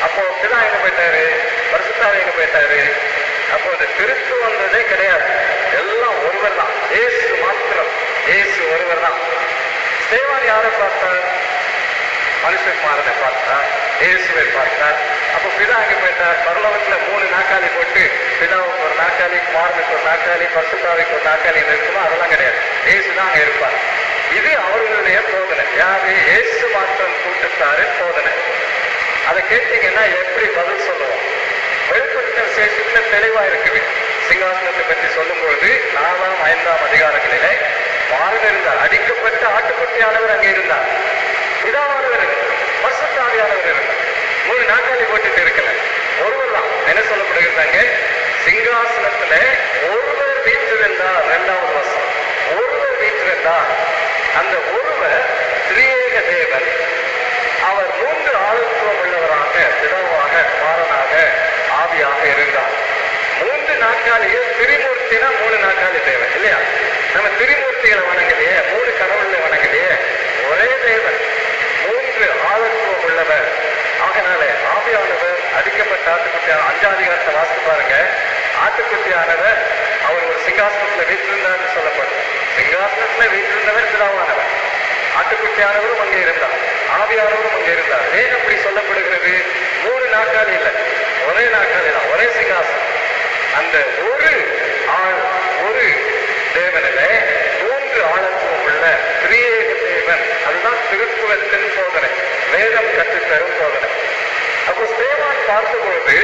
அப்போ பிதா எங்க போயிட்டாரு பரிசுத்தாவி எங்க போயிட்டாரு அப்போ இந்த திருத்து வந்ததே கிடையாது எல்லாம் ஒருவர் தான் ஏசு மாத்திரம் ஏசு ஒருவர் தான் ஸ்தேவான் யாரை பார்த்தார் மனுஷகுமாரனை பார்த்தார் இயேசுவை பார்த்தார் அப்போ பிதா அங்கே போயிட்டார் பரலோகத்துல மூணு நாக்காளி போட்டு பிதாவுக்கு ஒரு நாக்காளி குமாரனுக்கு ஒரு நாக்காளி பசுத்தாவிக்கு ஒரு நாக்காளி இருக்குமோ அதெல்லாம் கிடையாது இயேசு தான் அங்க இருப்பார் இது அவர்களுடைய போதனை யாரு இயேசு மாத்திரம் கூட்டத்தாரின் போதனை அதை கேட்டீங்கன்னா எப்படி பதில் சொல்லுவோம் வெளிப்படுத்த சேஷத்துல தெளிவா இருக்குது சிங்காசனத்தை பற்றி சொல்லும்பொழுது நாலாம் ஐந்தாம் அதிகாரங்களிலே வாழ்ந்து இருந்தார் அடிக்கப்பட்ட ஆட்டுக்குட்டியானவர் அங்கே இருந்தார் பிதாவானவர் பசுத்தாவியானவர் இருந்தார் மூணு நாட்காலி போட்டுட்டு இருக்கல ஒருவர் தான் என்ன சொல்லப்படுகிறாங்க சிங்காசனத்துல ஒருவர் வீற்றிருந்தார் இரண்டாவது வருஷம் ஒருவர் வீற்றிருந்தார் அந்த ஒருவர் திரியேக தேவன் அவர் மூன்று ஆளுத்துவம் உள்ளவராக பிதாவாக குமாரனாக ஆவியாக இருந்தார் மூன்று நாட்காலியில் திரிமூர்த்தினா மூணு நாட்காலி தேவை இல்லையா நம்ம திரிமூர்த்திகளை வணங்கலையே மூணு கடவுளை வணங்கலையே ஒரே தேவன் மூன்று ஆளுத்துவம் உள்ளவர் ஆகனாலே ஆவியானவர் அடிக்கப்பட்ட ஆட்டுக்குட்டியான அஞ்சாம் அதிகாரத்தை வாசித்து பாருங்க ஆட்டுக்குட்டியானவர் அவர் ஒரு சிங்காசனத்துல வீற்றிருந்தார்னு சொல்லப்படும் சிங்காசனத்துல வீற்றிருந்தவர் பிதாவானவர் ஆட்டுக்குட்டியானவரும் அங்கே இருந்தார் ஆவியானவரும் அங்கே இருந்தார் ஏன் அப்படி சொல்லப்படுகிறது மூணு நாட்காலி இல்லை ஒரே நாட்காலி தான் ஒரே சிங்காசனம் அந்த ஒரு ஆள் ஒரு தேவனிலே மூன்று ஆழத்துவம் உள்ள திரியேக தேவன் அதுதான் திருத்துவத்தின் சோதனை வேதம் கற்றுத்தரும் சோதனை அப்போ ஸ்தேவான் பார்த்தபொழுது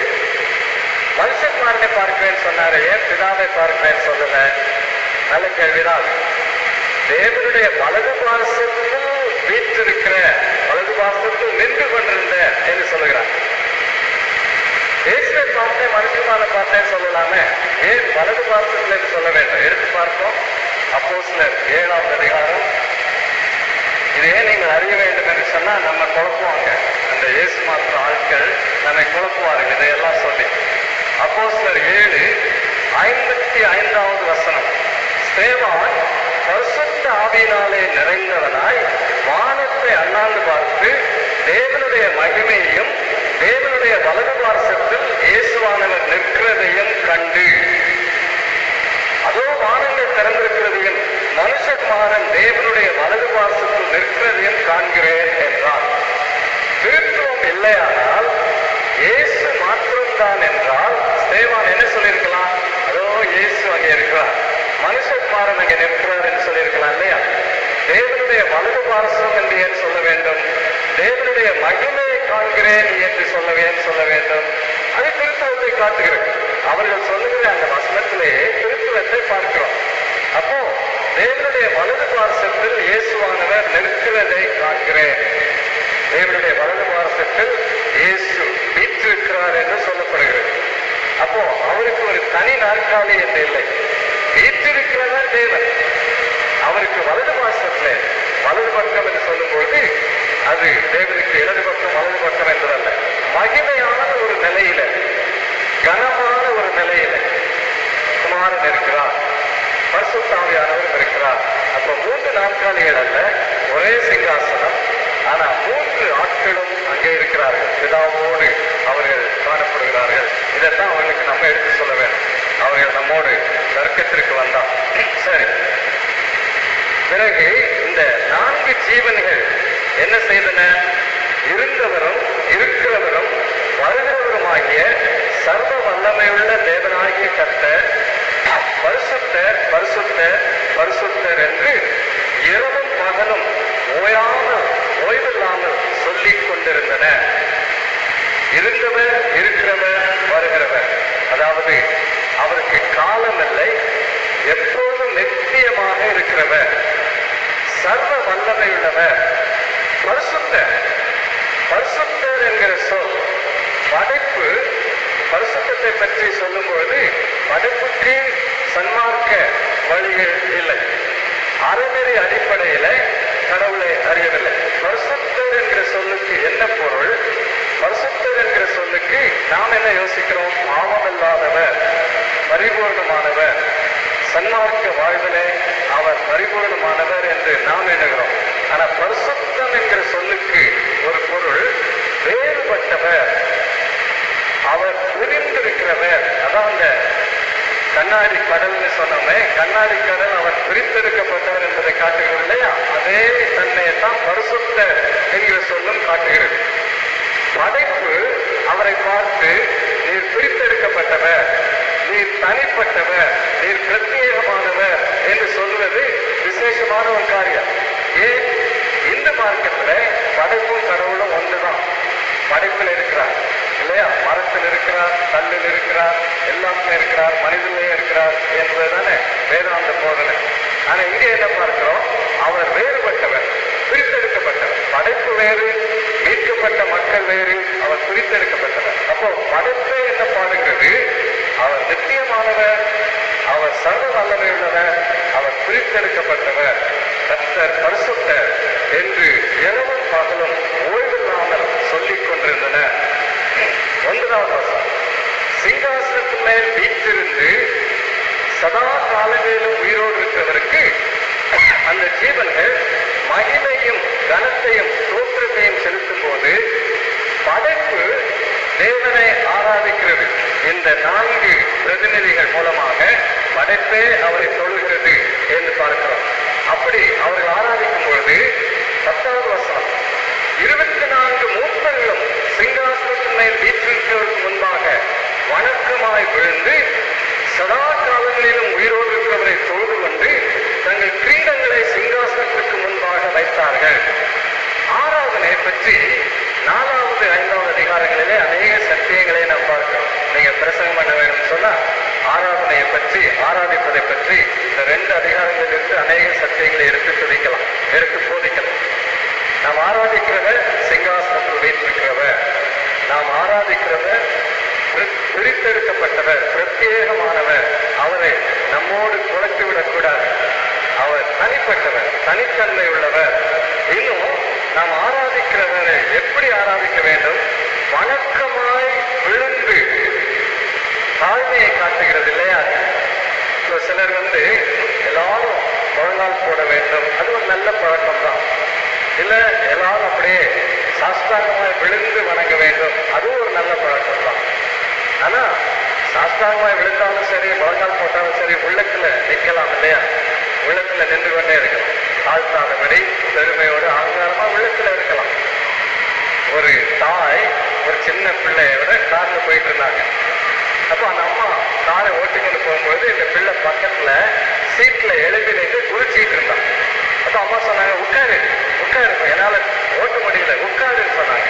மனுஷகுமாரனை பார்க்கிறேன்னு சொன்னாரு ஏன் பிதாவை பார்க்கிறேன்னு சொல்லல நல்ல கேள்விதான் தேவனுடைய வலது பாரசத்தில் வீற்றிருக்கிற வலது பாரசத்தில் நின்று கொண்டிருந்த என்று சொல்லுகிறார் இயேசுவை பார்த்தேன் மனுஷமான பார்த்தேன் சொல்லலாமே ஏன் வலது பாரசத்தில் என்று சொல்ல வேண்டும் எடுத்து பார்ப்போம் அப்போ சிலர் ஏழாவது அதிகாரம் இது ஏன் நீங்கள் அறிய வேண்டும் என்று சொன்னா நம்ம குழப்புவாங்க அந்த இயேசு மாத்திர ஆட்கள் நம்மை குழப்புவார்கள் இதையெல்லாம் சொல்லி அப்போ சிலர் ஏழு ஐம்பத்தி ஐந்தாவது வசனம் ஸ்தேவான் பரிசுத்த ஆவியினாலே நிறைந்தவனாய் வானத்தை அண்ணாந்து பார்த்து தேவனுடைய மகிமையையும் தேவனுடைய வலது பார்சத்தில் இயேசுவானவர் நிற்கிறதையும் கண்டு அதோ வானங்கள் திறந்திருக்கிறதையும் மனுஷகுமாரன் தேவனுடைய வலது பாசத்தில் நிற்கிறதையும் காண்கிறேன் என்றான் திருத்துவம் இல்லையானால் இயேசு மாத்திரம்தான் என்றால் ஸ்தேவான் என்ன சொல்லியிருக்கலாம் அதோ இயேசு அங்கே இருக்கிறார் மனுஷகுமாரன் அங்கே நிற்கிறார் என்று சொல்லியிருக்கலாம் இல்லையா தேவனுடைய வலது பாரசம் என்று ஏன் சொல்ல வேண்டும் தேவனுடைய மகிமையை காண்கிறேன் என்று சொல்லவேன் சொல்ல வேண்டும் அது திருத்துவத்தை காட்டுகிறது அவர்கள் சொல்லுகிற அந்த வசனத்திலே திருத்துவத்தை பார்க்கிறோம் அப்போ தேவனுடைய வலது பாரசத்தில் இயேசுவானவர் நிற்கிறதை காண்கிறேன் தேவனுடைய வலது பாரசத்தில் இயேசு வீற்றிருக்கிறார் என்று சொல்லப்படுகிறது அப்போ அவருக்கு ஒரு தனி நாற்காலி என்று இல்லை வீற்றிருக்கிறவர் தேவன் அவருக்கு வலது பாசத்துல வலது பக்கம் என்று சொல்லும்போது அது தேவனுக்கு இடது பக்கம் வலது பக்கம் என்பதல்ல மகிமையான ஒரு நிலையில கனமான ஒரு நிலையில குமாரன் இருக்கிறார் பரிசுத்தாவியானவர் இருக்கிறார் அப்ப மூன்று நாற்காலிகள் அல்ல ஒரே சிங்காசனம் ஆனா மூன்று ஆட்களும் அங்கே இருக்கிறார்கள் பிதாவோடு அவர்கள் காணப்படுகிறார்கள் இதைத்தான் அவர்களுக்கு நம்ம எடுத்து சொல்ல வேண்டும் அவர்கள் நம்மோடு தர்க்கத்திற்கு வந்தார் சரி பிறகு இந்த நான்கு ஜீவன்கள் என்ன செய்தன இருந்தவரும் இருக்கிறவரும் வருகிறவருமாகிய சர்வ வல்லமையுள்ள தேவனாகிய கர்த்தர் பரிசுத்தர் பரிசுத்தர் பரிசுத்தர் என்று இரவும் பகலும் ஓயாமல் ஓய்வில்லாமல் சொல்லிக் கொண்டிருந்தன இருந்தவர் இருக்கிறவர் வருகிறவர் அதாவது அவருக்கு காலம் இல்லை எப்போதும் நித்தியமாக இருக்கிறவர் சர்வ வல்லமையுள்ளவர் பரிசுத்தர் பரிசுத்தர் என்கிற சொல் படைப்பு பரிசுத்தத்தை பற்றி சொல்லும் பொழுது படைப்புக்கு சன்மார்க்க வழிகள் இல்லை அறநெறி அடிப்படையில கடவுளை அறியவில்லை பரிசுத்தர் என்கிற சொல்லுக்கு என்ன பொருள் பரிசுத்தர் என்கிற சொல்லுக்கு நாம் என்ன யோசிக்கிறோம் பாவமில்லாதவர் பரிபூர்ணமானவர் சன்மார்க்க வாழ்விலே அவர் பரிபூர்ணமானவர் என்று நாம் எண்ணுகிறோம் ஆனா பரிசுத்தம் என்கிற சொல்லுக்கு ஒரு பொருள் வேறுபட்டவர் பிரிந்திருக்கிறவர் அதான் அந்த கண்ணாடி கடல்னு சொன்னோமே கண்ணாடி கடல் அவர் பிரித்தெடுக்கப்பட்டவர் என்பதை காட்டுகிறது இல்லையா அதே தன்மையை தான் பரிசுத்த என்கிற சொல்லும் காட்டுகிறது படைப்பு அவரை பார்த்து நீர் பிரித்தெடுக்கப்பட்டவர் நீர் தனிப்பட்டவர் நீர் பிரத்யேகமானவர் என்று சொல்வது விசேஷமான ஒரு காரியம் ஏன் இந்த மார்க்கத்துல படைப்பும் கடவுளும் ஒன்றுதான் படைப்பில் இருக்கிறார் இல்லையா மரத்தில் இருக்கிறார் கல்லில் இருக்கிறார் எல்லாமே இருக்கிறார் மனிதனே இருக்கிறார் என்பதுதானே வேதாந்த போதனை ஆனா இங்கே என்ன பார்க்கிறோம் அவர் வேறுபட்டவர் பிரித்தெடுக்கப்பட்டவர் படைப்பு வேறு மீட்கப்பட்ட மக்கள் வேறு அவர் பிரித்தெடுக்கப்பட்டவர் அப்போ படைப்பே என்ன பாடுகிறது அவர் நித்தியமானவர் அவர் சர்வ வல்லமையுள்ளவர் அவர் பிரித்தெடுக்கப்பட்டவர் கர்த்தர் பரிசுத்தர் என்று இரவும் பகலும் ஓய்வில்லாமல் சொல்லிக் கொண்டிருந்தனர் ஒன்பதாவது வசனம் சிங்காசனத்தின் மேல் வீற்றிருந்து சதா காலங்களிலும் உயிரோடு இருக்கிறவருக்கு அந்த ஜீவன்கள் மகிமையும் கனத்தையும் தோற்றத்தையும் செலுத்தும் போது படைப்பு தேவனை ஆராதிக்கிறது இந்த நான்கு பிரதிநிதிகள் மூலமாக படைப்பே அவரை தொழுகிறது என்று பார்க்கிறோம் அப்படி அவர்கள் ஆராதிக்கும் பொழுது பத்தாவது வசனம் இருபத்தி நான்கு மூப்பர்களும் சிங்காசனத்தின் மேல் வீற்றிருக்கிறவருக்கு முன்பாக வணக்கமாய் விழுந்து சதா காலங்களிலும் உயிரோடு இருக்கிறவரை தொழுது கொண்டு தங்கள் கிரீடங்களை சிங்காசனத்துக்கு முன்பாக வைத்தார்கள் ஆராதனை பற்றி நாலாவது ஐந்தாவது அதிகாரங்களிலே அநேக சத்தியங்களை நாம் பார்க்கிறோம் நீங்க பிரசங்கம் பண்ண வேண்டும் சொன்னா ஆராதனையை பற்றி ஆராதிப்பதை பற்றி இந்த ரெண்டு அதிகாரங்களிலிருந்து அநேக சத்தியங்களை எடுத்து துதிக்கலாம் எடுத்து போதிக்கலாம் நாம் ஆராதிக்கிறவர் சிங்காசனத்தில் வீற்றிருக்கிறவர் நாம் ஆராதிக்கிறவர் பிரி- பிரித்தெடுக்கப்பட்டவர் பிரத்யேகமானவர் அவரை நம்மோடு குறைத்து விடக்கூடாது அவர் தனிப்பட்டவர் தனித்தன்மை உள்ளவர் இன்னும் நாம் ஆராதிக்கிறவரை எப்படி ஆராதிக்க வேண்டும் வணக்கமாய் விழுந்து தாழ்மையை காட்டுகிறது இல்லையா இப்போ சிலர் வந்து எல்லாரும் முழங்கால் போட வேண்டும் அது ஒரு நல்ல பழக்கம் தான் இல்ல எல்லாரும் அப்படியே சாஸ்தாங்கமாய் விழுந்து வணங்க வேண்டும் அதுவும் ஒரு நல்ல பழக்கம் தான் ஆனா சாஸ்தாங்கமாய் விழுந்தாலும் சரி முழங்கால் போட்டாலும் சரி உள்ளத்துல நிக்கலாம் இல்லையா உள்ளத்துல நின்று கொண்டே இருக்கலாம் தாழ்த்தாதபடி பெருமையோடு ஆங்காரமா உள்ளத்துல இருக்கலாம் ஒரு தாய் ஒரு சின்ன பிள்ளையோட கார்ல போயிட்டு இருந்தாங்க அப்போ அந்த அம்மா காரை ஓட்டிக்கொண்டு போகும்போது இந்த பிள்ளை பக்கத்துல சீட்ல எழுதி நின்று குளிச்சிட்டு இருந்தான் அப்போ அம்மா சொன்னாங்க உட்காரு உட்காரு என்னால ஓட்ட முடியல உட்காருன்னு சொன்னாங்க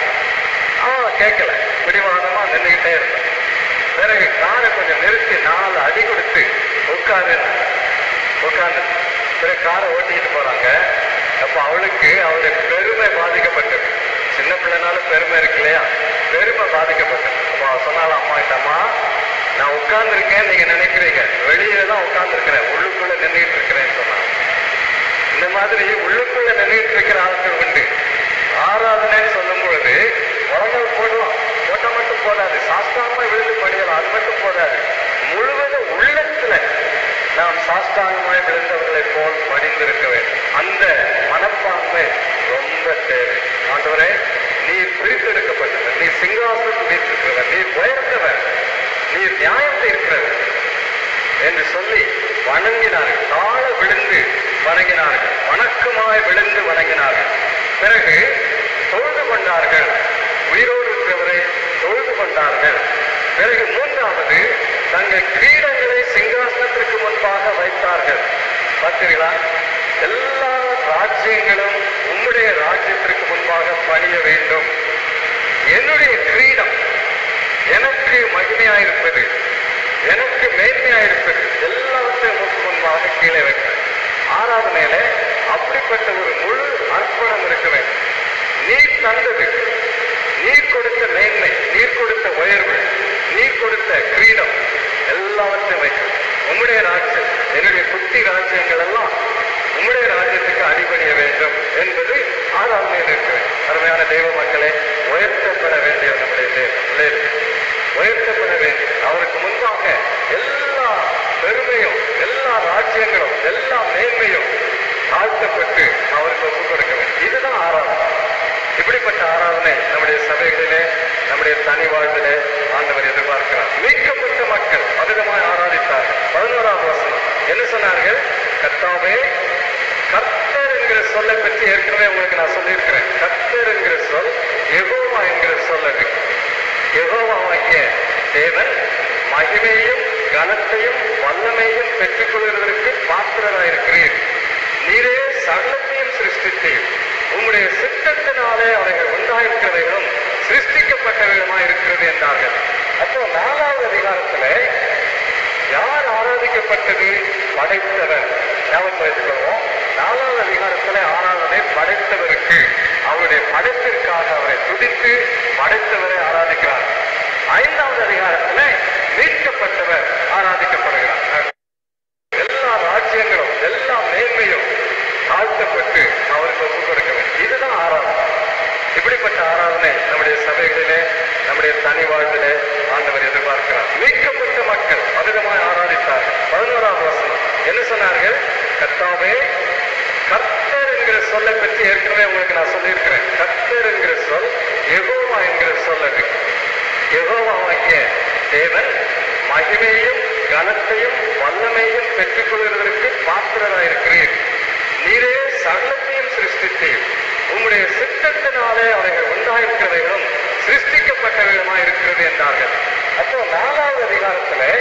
அவன் கேட்கல பிடிவாதமா நின்றுகிட்டே இருந்தான் பிறகு காரை கொஞ்சம் நிறுத்தி நாலு அடி கொடுத்து உட்காரு உட்கார்ந்து பிறகு காரை ஓட்டிக்கிட்டு போறாங்க அப்ப அவளுக்கு அவளுடைய பெருமை பாதிக்கப்பட்டது சின்ன பிள்ளைனாலும் பெருமை இருக்கு இல்லையா பெருமை பாதிக்கப்பட்டது அப்ப அவ சொன்னாலும் அம்மா கிட்ட அம்மா நான் உட்கார்ந்துருக்கேன் நீங்க நினைக்கிறீங்க வெளியே தான் உட்கார்ந்துருக்கிறேன் உள்ளுக்குள்ள நின்றுட்டு இருக்கிறேன்னு சொன்னாங்க இந்த மாதிரி உள்ளுக்குள்ள நின்றுட்டு இருக்கிற ஆட்கள் உண்டு ஆராதனைன்னு சொல்லும் பொழுது முழங்கால் போடுவோம் போட்டா மட்டும் போதாது சாஸ்தாங்கமா விழுந்து பணியலாம் அது மட்டும் போதாது முழுவதும் உள்ளத்துல நாம் சாஸ்தாங்கமாய் விழுந்தவர்களைப் போல் பணிந்திருக்க வேண்டும் அந்த மனப்பான்மை ரொம்ப தேவை ஆண்டவரே நீர் பிரித்தெடுக்கப்பட்டவர் நீர் சிங்காசனத்தில் வீற்றிருக்கிறவர் நீர் உயர்ந்தவர் நீர் நியாயம் தீர்க்கிறவர் என்று சொல்லி வணங்கினார்கள் தாழ விழுந்து வணங்கினார்கள் வணக்கமாய் விழுந்து வணங்கினார்கள் பிறகு தொழுது கொண்டார்கள் உயிரோடு இருக்கிறவரை தொழுது கொண்டார்கள் பிறகு மூன்றாவது தங்கள் கிரீடங்களை சிங்காசனத்திற்கு முன்பாக வைத்தார்கள் பார்த்தீர்களா எல்லா ராஜ்யங்களும் உம்முடைய ராஜ்யத்திற்கு முன்பாக பணிய வேண்டும் என்னுடைய கிரீடம் எனக்கு மகிமையாயிருப்பது எனக்கு மேன்மையாயிருப்பது எல்லாவற்றையும் உமக்கு முன்பாக கீழே வைக்கிறேன் ஆராதனையில அப்படிப்பட்ட ஒரு முழு அர்ப்பணம் இருக்க வேண்டும் நீர் தந்தது நீர் கொடுத்த மேன்மை நீர் கொடுத்த உயர்வு நீர் கொடுத்த கிரீடம் எல்லாவற்றையும் வைக்கிறேன் உம்முடைய ராஜ்யம் என்னுடைய குட்டி ராஜ்யங்கள் எல்லாம் உம்முடைய ராஜ்யத்துக்கு அடிபணிய வேண்டும் என்பது ஆராதனையில் இருக்க வேண்டும் அருமையான தெய்வ மக்களே உயர்த்தப்பட வேண்டிய நம்முடைய தேவன் பிள்ளைகள். உயர்த்தப்பட வேண்டும் அவருக்கு முன்பாக எல்லா பெருமையும் எல்லா ராஜ்யங்களும் எல்லா மேன்மையும் தாழ்த்தப்பட்டு அவருக்கு ஒப்புக் கொடுக்க வேண்டும் இதுதான் ஆராதனை இப்படிப்பட்ட ஆராதனை நம்முடைய சபைகளிலே நம்முடைய தனி வாழ்விலே ஆண்டவர் எதிர்பார்க்கிறார் மீட்கப்பட்ட மக்கள் அதிகமாய் ஆராதித்தார் பதினோராம் வசனம் என்ன சொன்னார்கள் கர்த்தாவே கர்த்தர் என்கிற சொல்லை பற்றி ஏற்கனவே உங்களுக்கு நான் சொல்லியிருக்கிறேன் கர்த்தர் என்கிற சொல் எகோவா என்கிற சொல் அது யெகோவாவாகிய தேவன் மகிமையும் கனத்தையும் வல்லமையும் பெற்றுக் கொள்வதற்கு பாத்திரராயிருக்கிறீர் நீரே சகலத்தையும் சிருஷ்டித்தீர் உம்முடைய சித்தத்தினாலே அவைகள் உண்டாயிருக்கிறவைகளும் சிருஷ்டிக்கப்பட்டவைகளுமாய் இருக்கிறது என்றார்கள் அப்போ நாலாவது அதிகாரத்திலே யார் ஆராதிக்கப்பட்டது படைத்தவர் ஞாபகம் வைத்துக்கொள்வோம் நாலாவது அதிகாரத்துல ஆராதனை படைத்தவருக்கு அவருடைய படைப்பிற்காக அவரை துதித்து படைத்தவரை ஆராதிக்கிறார் ஐந்தாவது அதிகாரத்துல மீட்கப்பட்டவர் ஆராதிக்கப்படுகிறார் எல்லா ராஜ்யங்களும் எல்லா மேன்மையும் தாழ்த்தப்பட்டு அவருக்கு ஒப்புக் கொடுக்க வேண்டும் இதுதான் ஆராதனை இப்படிப்பட்ட ஆராதனை நம்முடைய சபைகளிலே நம்முடைய தனி வாழ்விலே ஆண்டவர் எதிர்பார்க்கிறார் மீட்கப்பட்ட மக்கள் அதிகமாய் ஆராதித்தார் பதினோராம் வசனம் என்ன சொன்னார்கள் கர்த்தாவே கர்த்தர் என்கிற சொல்லை பற்றி ஏற்கனவே உங்களுக்கு நான் சொல்லியிருக்கிறேன் கர்த்தர் என்கிற சொல் எகோவா என்கிற சொல் அது யெகோவாவாகிய தேவன் மகிமையும் கனத்தையும் வல்லமையும் பெற்றுக் கொள்வதற்கு பாத்திரராயிருக்கிறீர் நீரே சகலத்தையும் சிருஷ்டித்தீர் உம்முடைய சித்தத்தினாலே அவைகள் உண்டாயிருக்கிறவைகளும் சிருஷ்டிக்கப்பட்டவைகளுமாய் இருக்கிறது என்றார்கள் அப்போ நாலாவது அதிகாரத்திலே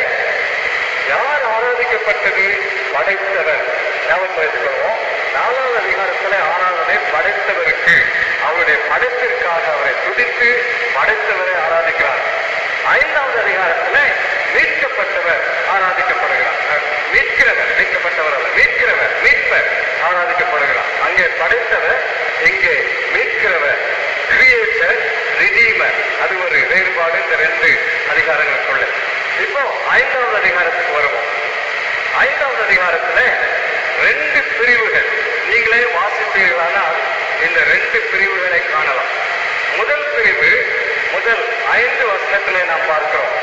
யார் ஆராதிக்கப்பட்டது படைத்தவர் ஞாபகம் வைத்துக்கொள்வோம் நாலாவது அதிகாரத்துல ஆராதனை படைத்தவருக்கு அவருடைய படைப்பிற்காக அவரை துதித்து படைத்தவரை ஆராதிக்கிறார் ஐந்தாவது அதிகாரத்துல மீட்கப்பட்டவர் ஆராதிக்கப்படுகிறார் அஹ், மீட்கிறவர் மீட்கப்பட்டவர் அல்ல மீட்கிறவர் மீட்பர் ஆராதிக்கப்படுகிறார் அங்கே படைத்தவர் இங்கே மீட்கிறவர் கிரியேட்டர் ரிடீமர் அது ஒரு வேறுபாடு இந்த ரெண்டு அதிகாரங்களுக்குள்ள இப்போ ஐந்தாவது அதிகாரத்துக்கு வருவோம் ஐந்தாவது அதிகாரத்துல ரெண்டு பிரிவுகள் நீங்களே வாசிப்பீர்களானால் இந்த ரெண்டு பிரிவுகளை காணலாம் முதல் பிரிவு முதல் ஐந்து வசனத்திலே நாம் பார்க்கிறோம்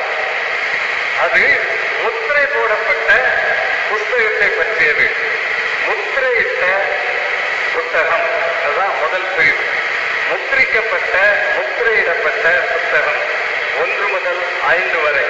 அது முத்திரை போடப்பட்ட புஸ்தகத்தை பற்றியது முத்திரையிட்ட புத்தகம் அதுதான் முதல் பிரிவு முத்திரிக்கப்பட்ட முத்திரையிடப்பட்ட புத்தகம் ஒன்று முதல் ஐந்து வரை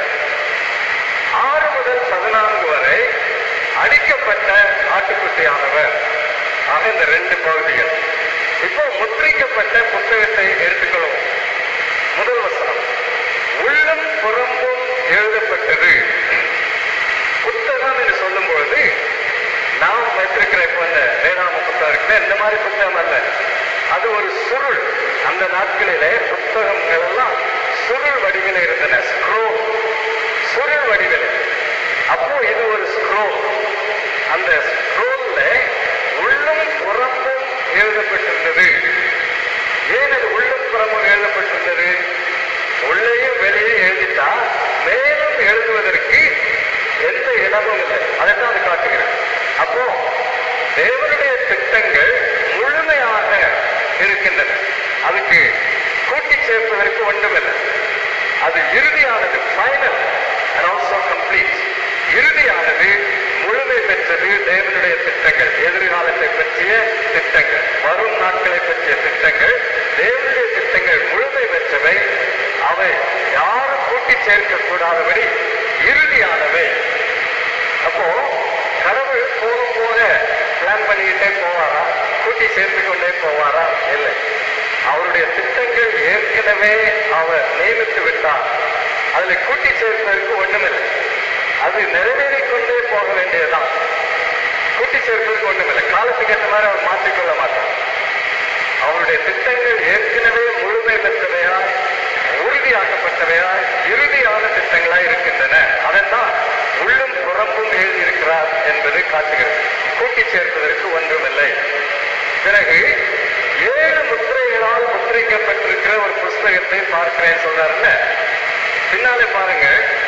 ஆறு முதல் பதினான்கு வரை அடிக்கப்பட்ட ஆட்டுக்குட்டியானவர் ஆக இந்த ரெண்டு பகுதிகள் இப்போ முத்திரிக்கப்பட்ட புத்தகத்தை எடுத்துக்கொள்வோம் முதல் வசனம் உள்ளும் புறம்பும் எழுதப்பட்டது புத்தகம் என்று சொல்லும் பொழுது நாம் வைத்திருக்கிற இப்போ இந்த வேதாம புத்தகம் இருக்குல்ல இந்த மாதிரி புத்தகம் அல்ல அது ஒரு சுருள் அந்த நாட்களிலே புத்தகங்கள் எல்லாம் சுருள் வடிவில் இருந்தன ஸ்க்ரோல் சுருள் வடிவில் அப்போ இது ஒரு ஸ்க்ரோல் அந்த ஸ்க்ரோல்ல உள்ளும் புறம்பும் எழுதப்பட்டிருந்தது ஏன் அது உள்ளும் புறமும் எழுதப்பட்டிருந்தது உள்ளேயும் வெளியே எழுதிட்டா மேலும் எழுதுவதற்கு எந்த இடமும் இல்லை அதைத்தான் அது காட்டுகிறது அப்போ தேவனுடைய திட்டங்கள் முழுமையாக இருக்கின்றன அதுக்கு கூட்டி சேர்ப்பதற்கு ஒன்றுமில்லை அது இறுதியானது ஃபைனல் அண்ட் ஆல்சோ கம்ப்ளீட் இறுதியானது முழுமை பெற்றது தேவனுடைய திட்டங்கள் எதிர்காலத்தை பற்றிய திட்டங்கள் வரும் நாட்களை பற்றிய திட்டங்கள் தேவனுடைய திட்டங்கள் முழுமை பெற்றவை அவை யாரும் கூட்டி சேர்க்க கூடாதபடி இறுதியானவை அப்போ கடவுள் போக போக பிளான் பண்ணிக்கிட்டே போவாரா கூட்டி சேர்த்து கொண்டே போவாரா இல்லை அவருடைய திட்டங்கள் ஏற்கனவே அவர் நியமித்து விட்டார் அதுல கூட்டி சேர்ப்பதற்கு ஒண்ணுமில்லை அது நிறைவேறிக் கொண்டே போக வேண்டியதுதான் கூட்டி சேர்ப்பதற்கு ஒண்ணுமில்லை காலத்துக்கு ஏற்ற மாதிரி அவர் மாற்றிக்கொள்ள மாட்டார் அவருடைய திட்டங்கள் ஏற்கனவே முழுமை பெற்றவையாய் உறுதியாக்கப்பட்டவையாய் இறுதியான திட்டங்களாய் இருக்கின்றன அதைத்தான் உள்ளும் புறம்பும் எழுதியிருக்கிறார் என்பது காட்டுகிறது கூட்டி சேர்ப்பதற்கு ஒன்றுமில்லை பிறகு ஏழு முத்திரைகளால் முத்திரிக்கப்பட்டிருக்கிற ஒரு புஸ்தகத்தை பார்க்கிறேன் சொல்றாருல்ல பின்னாலே பாருங்க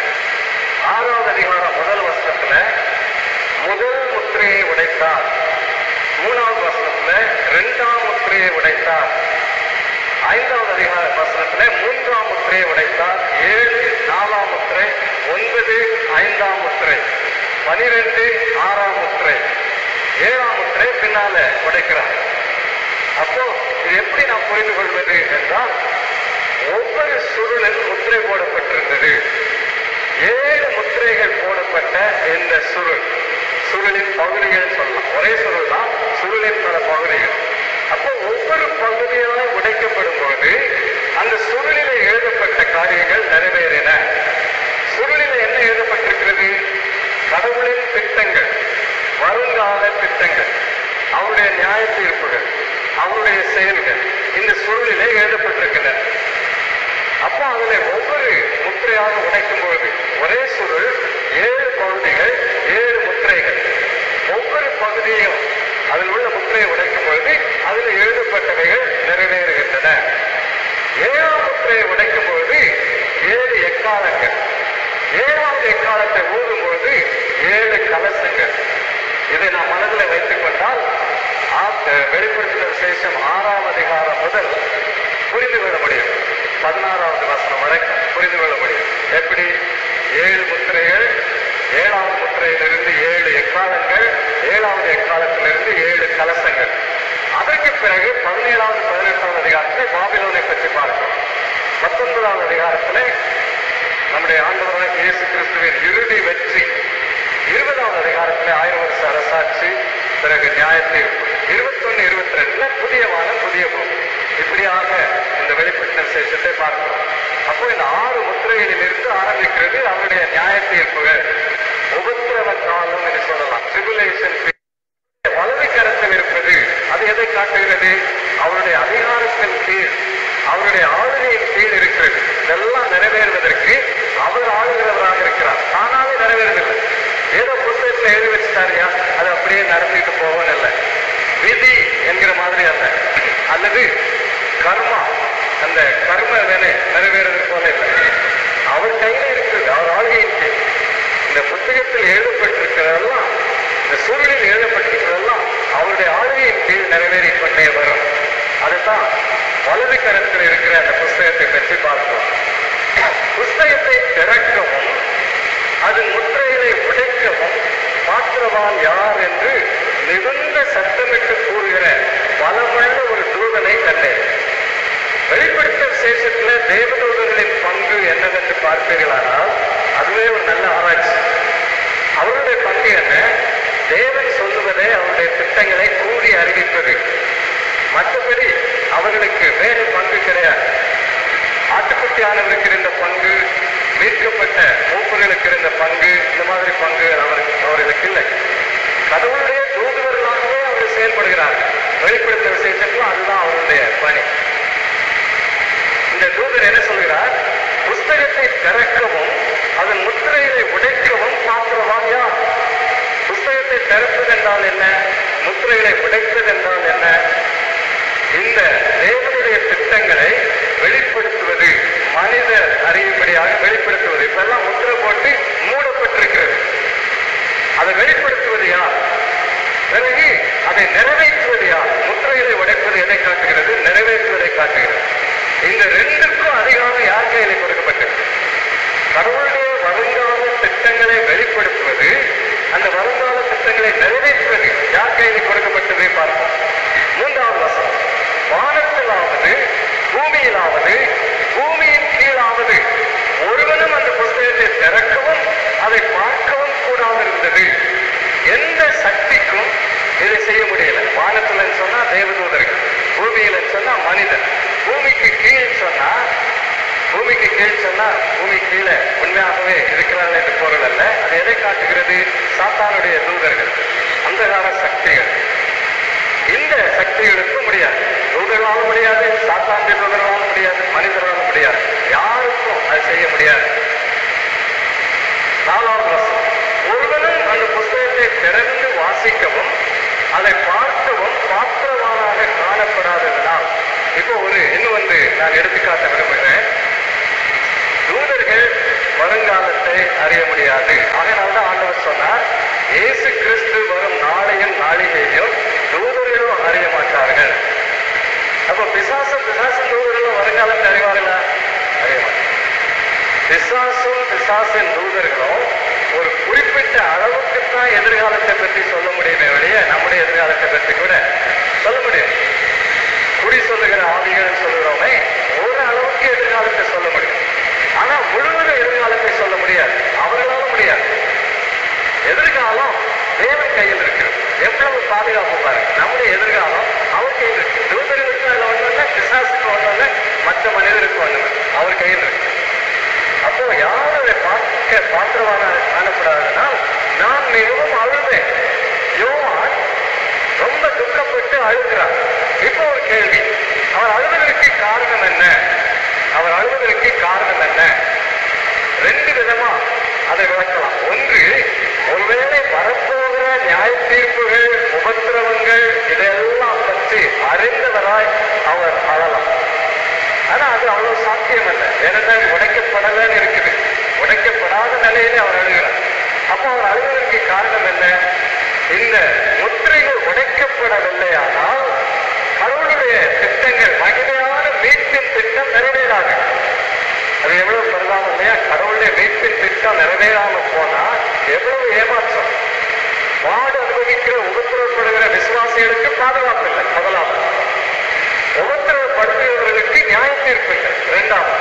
ஆறாவது அதிகாரம் முதல் வசனத்துல முதல் முத்திரையை உடைத்தார் மூணாவது வசனத்துல இரண்டாம் முத்திரையை உடைத்தார் ஐந்தாவது அதிகார வசனத்துல மூன்றாம் முத்திரையை உடைத்தார் ஏழு நாலாம் முத்திரை ஒன்பது ஐந்தாம் முத்திரை பனிரெண்டு ஆறாம் முத்திரை ஏழாம் முத்திரை பின்னால உடைக்கிறார் அப்போ இது எப்படி நாம் புரிந்து கொள்வது என்றால் ஒவ்வொரு சுருளில் முத்திரை போடப்பட்டிருந்தது ஏழு முத்திரைகள் போடப்பட்ட இந்த சுருள் சுருளின் பகுதிகள் சொல்லலாம் ஒரே சுருள் தான் சுருளின் பல பகுதிகள் அப்போ ஒவ்வொரு பகுதியாக உடைக்கப்படும் போது அந்த சுருளிலே எழுதப்பட்ட காரியங்கள் நிறைவேறின சுருளிலே என்ன எழுதப்பட்டிருக்கிறது கடவுளின் திட்டங்கள் வருங்கால திட்டங்கள் அவருடைய நியாய தீர்ப்புகள் அவருடைய செயல்கள் இந்த சுருளிலே எழுதப்பட்டிருக்கின்றன அப்போ அதுல ஒவ்வொரு முத்திரையாக உடைக்கும் பொழுது ஒரே சுருள் ஏழு பகுதிகள் ஏழு முத்திரைகள் ஒவ்வொரு பகுதியும் அதில் உள்ள முத்திரையை உடைக்கும் பொழுது அதில் எழுதப்பட்டவைகள் நிறைவேறுகின்றன ஏழாம் முத்திரையை உடைக்கும் பொழுது ஏழு எக்காலங்கள் ஏழாவது எக்காலத்தை ஊதும் பொழுது ஏழு கலசங்கள் இதை நாம் மனதில் வைத்துக் கொண்டால் ஆ- வெளிப்படுத்தின விசேஷம் ஆறாம் அதிகாரம் முதல் புரிந்து கொள்ள முடியும் பதினாறாவது வசனம் வரைக்கும் புரிந்து கொள்ள முடியும் எப்படி ஏழு முத்திரைகள் ஏழாவது முத்திரையிலிருந்து ஏழு எக்காலங்கள் ஏழாவது எக்காலத்திலிருந்து ஏழு கலசங்கள் அதற்கு பிறகு பதினேழாவது பதினெட்டாவது அதிகாரத்தில் பாபிலோனை பற்றி பார்க்கிறோம் பத்தொன்பதாவது அதிகாரத்தில் நம்முடைய ஆண்டவராக இயேசு கிறிஸ்துவின் இறுதி வெற்றி இருபதாவது அதிகாரத்தில் ஆயிரம் வருஷ அரசாட்சி பிறகு நியாய தீர்ப்பு இருபத்தொன்னு இருபத்தி ரெண்டுல புதிய வானம் புதிய பூமி இப்படியாக இந்த வெளிப்பட்ட விசேஷத்தை பார்க்கிறோம் அப்போ இந்த ஆறு முத்திரைகளில் இருந்து ஆரம்பிக்கிறது அவருடைய நியாய தீர்ப்புகள் உபத்திரவ காலம் என்று சொல்லலாம் ட்ரிபுலேஷன் வலது கரத்தில் இருப்பது அது எதை காட்டுகிறது அவருடைய அதிகாரத்தின் கீழ் அவருடைய ஆளுகையின் கீழ் இருக்கிறது இதெல்லாம் நிறைவேறுவதற்கு அவர் ஆளுகிறவராக இருக்கிறார் தானாவே நிறைவேறவில்லை ஏதோ புத்தகத்தில் எழுதி வச்சுட்டாரியா அது அப்படியே நடத்திட்டு போவோம் இல்லை விதி என்கிற மாதிரி அல்ல அல்லது கர்மா அந்த கர்ம வேலை நிறைவேறது போல இல்லை அவர் கையில இருக்குது அவர் ஆளுகையின் கீழ் இந்த புத்தகத்தில் எழுதப்பட்டிருக்கிறதெல்லாம் இந்த சூழலில் எழுதப்பட்டிருக்கிறதெல்லாம் அவருடைய ஆளுகையின் கீழ் நிறைவேறிக் கொண்டே வரும் அதுதான் வலது கரத்தில் இருக்கிற அந்த புஸ்தகத்தை பற்றி பார்க்கிறோம் புஸ்தகத்தை திறக்கவும் அதன் முத்திரைகளை உடைக்கவும் பாத்திரவான் யார் என்று மிகுந்த சத்தமிட்டு கூறுகிற பலமுள்ள ஒரு தூதனை கண்டேன் வெளிப்படுத்த விசேஷத்துல தேவதூதர்களின் பங்கு என்னவென்று பார்ப்பீர்களானால் அதுவே ஒரு நல்ல ஆராய்ச்சி அவருடைய பங்கு என்ன தேவன் சொல்லுவதை அவருடைய திட்டங்களை கூறி அறிவிப்பது மற்றபடி அவர்களுக்கு வேறு பங்கு கிடையாது ஆட்டுக்குட்டியானவருக்கு இருந்த பங்கு மீட்கப்பட்ட மூப்பர்களுக்கு இருந்த பங்கு இந்த மாதிரி பங்கு அவருக்கு அவர்களுக்கு இல்லை கடவுளுடைய தூதுவர்களாகவே அவர் செயல்படுகிறார்கள் வெளிப்படுத்த விசேஷத்தும் அதுதான் அவருடைய பணி இந்த தூதர் என்ன சொல்கிறார் புஸ்தகத்தை திறக்கவும் அதன் முத்திரைகளை உடைக்கவும் பாத்திரவான் யார் புஸ்தகத்தை திறப்பது என்றால் என்ன முத்திரைகளை உடைப்பது என்றால் என்ன இந்த தேவனுடைய திட்டங்களை வெளிப்படுத்துவது மனிதர் அறியும்படியாக வெளிப்படுத்துவது இப்பெல்லாம் முத்திரை போட்டு மூடப்பட்டிருக்கிறது அதை வெளிப்படுத்துவது யார் பிறகு அதை நிறைவேற்றுவது யார் முத்திரைகளை உடைப்பது எதை காட்டுகிறது நிறைவேற்றுவதை காட்டுகிறது இந்த ரெண்டுக்கும் அதிகாரம் யார் கையில கொடுக்கப்பட்டது கடவுளுடைய வருங்கால திட்டங்களை வெளிப்படுத்துவது அந்த வருங்கால திட்டங்களை நிறைவேற்றுவது யார் கையில் கொடுக்கப்பட்டதை பார்ப்போம் மூன்றாவது வசனம் வானத்திலாவது பூமியிலாவது பூமியின் கீழாவது ஒருவனும் அந்த புஸ்தகத்தை திறக்கவும் அதை பார்க்கவும் கூடாது இருந்தது எந்த சக்திக்கும் இதை செய்ய முடியல வானத்துல சொன்னா தேவதூதர்கள் பூமியில சொன்னா மனிதன் பூமிக்கு கீழ் சொன்னா பூமிக்கு கீழ் சொன்னா பூமி கீழே உண்மையாகவே இருக்கிறார்கள் என்று பொருள் அல்ல அது எதை காட்டுகிறது சாத்தானுடைய தூதர்கள் அந்தகார சக்திகள் இந்த சக்திகளுக்கும் முடியாது தூதர்களாலும் முடியாது சாத்தாண்டிய தூதர்களாலும் முடியாது மனிதராலும் முடியாது யாருக்கும் அது செய்ய முடியாது நாலாவது வசனம் ஒருவனும் அந்த புஸ்தகத்தை திறந்து வாசிக்கவும் அதை பார்க்கவும் பாத்திரவானாக காணப்படாததனால் இப்போ ஒரு இன்னும் வந்து நான் எடுத்துக்காட்ட விரும்புகிறேன் தூதர்கள் வருங்காலத்தை அறிய முடியாது அதனால்தான் ஆண்டவர் சொன்னார் இயேசு கிறிஸ்து வரும் நாளையும் நாளிகையும் தூதர்களும் அறிய மாட்டார்கள் அப்ப பிசாசும் பிசாசும் தூதர்களும் வருங்காலத்தை அறிவார்களா அறிய மாட்டார்கள் பிசாசும் பிசாசின் தூதர்களும் ஒரு குறிப்பிட்ட அளவுக்குத்தான் எதிர்காலத்தை பற்றி சொல்ல முடியுமே வெளிய நம்முடைய எதிர்காலத்தை பற்றி கூட சொல்ல முடியும் குறி சொல்லுகிற ஆவிகள் சொல்லுகிறோமே ஒரு அளவுக்கு எதிர்காலத்தை சொல்ல முடியும் ஆனா முழுவதும் எதிர்காலத்தை சொல்ல முடியாது அவர்களால முடியாது எதிர்காலம் தேவன் கையில் இருக்கிறது எவ்வளவு பாதுகாப்பு பாருங்க நம்முடைய எதிர்காலம் அவர் கையில் இருக்கு தூதர்களுக்கு அதுல ஒண்ணு இல்லை பிசாசுக்கு ஒண்ணு இல்லை மற்ற மனிதருக்கு ஒண்ணு இல்லை அவர் கையில் இருக்கு அப்போ யார் அதை பார்க்க பாத்திரமான காணப்படாதுன்னா நான் மிகவும் அழுவேன் யோவான் ரொம்ப துக்கப்பட்டு அழுகிறார் இப்போ ஒரு கேள்வி அவர் அழுவதற்கு காரணம் என்ன அவர் அழுவதற்கு காரணம் என்ன ரெண்டு விதமா அதை விளக்கலாம் ஒன்று ஒருவேளை வரப்போகிற நியாய தீர்ப்புகள் உபத்திரவங்கள் இதெல்லாம் பற்றி அறிந்தவராய் அவர் அழலாம் ஆனா அது அவ்வளவு சாத்தியம் அல்ல ஏனென்றால் உடைக்கப்படலன்னு இருக்குது உடைக்கப்படாத நிலையிலே அவர் அழுகிறார் அப்போ அவர் அழுவதற்கு காரணம் என்ன இந்த முத்திரைகள் உடைக்கப்படவில்லையானால் கடவுளுடைய திட்டங்கள் மகிமையான மீட்பின் திட்டம் நிறைவேறாது அது எவ்வளவு பிரதானம் இல்லையா கடவுளுடைய மீட்பின் திட்டம் நிறைவேறாம போனா எவ்வளவு ஏமாற்றம் வாடு அனுபவிக்கிற உபத்திரப்படுகிற விசுவாசிகளுக்கு பாதுகாப்பு இல்லை முதலாவது உபத்திரப்படுத்துகிறவர்களுக்கு நியாய தீர்ப்பு இல்லை இரண்டாவது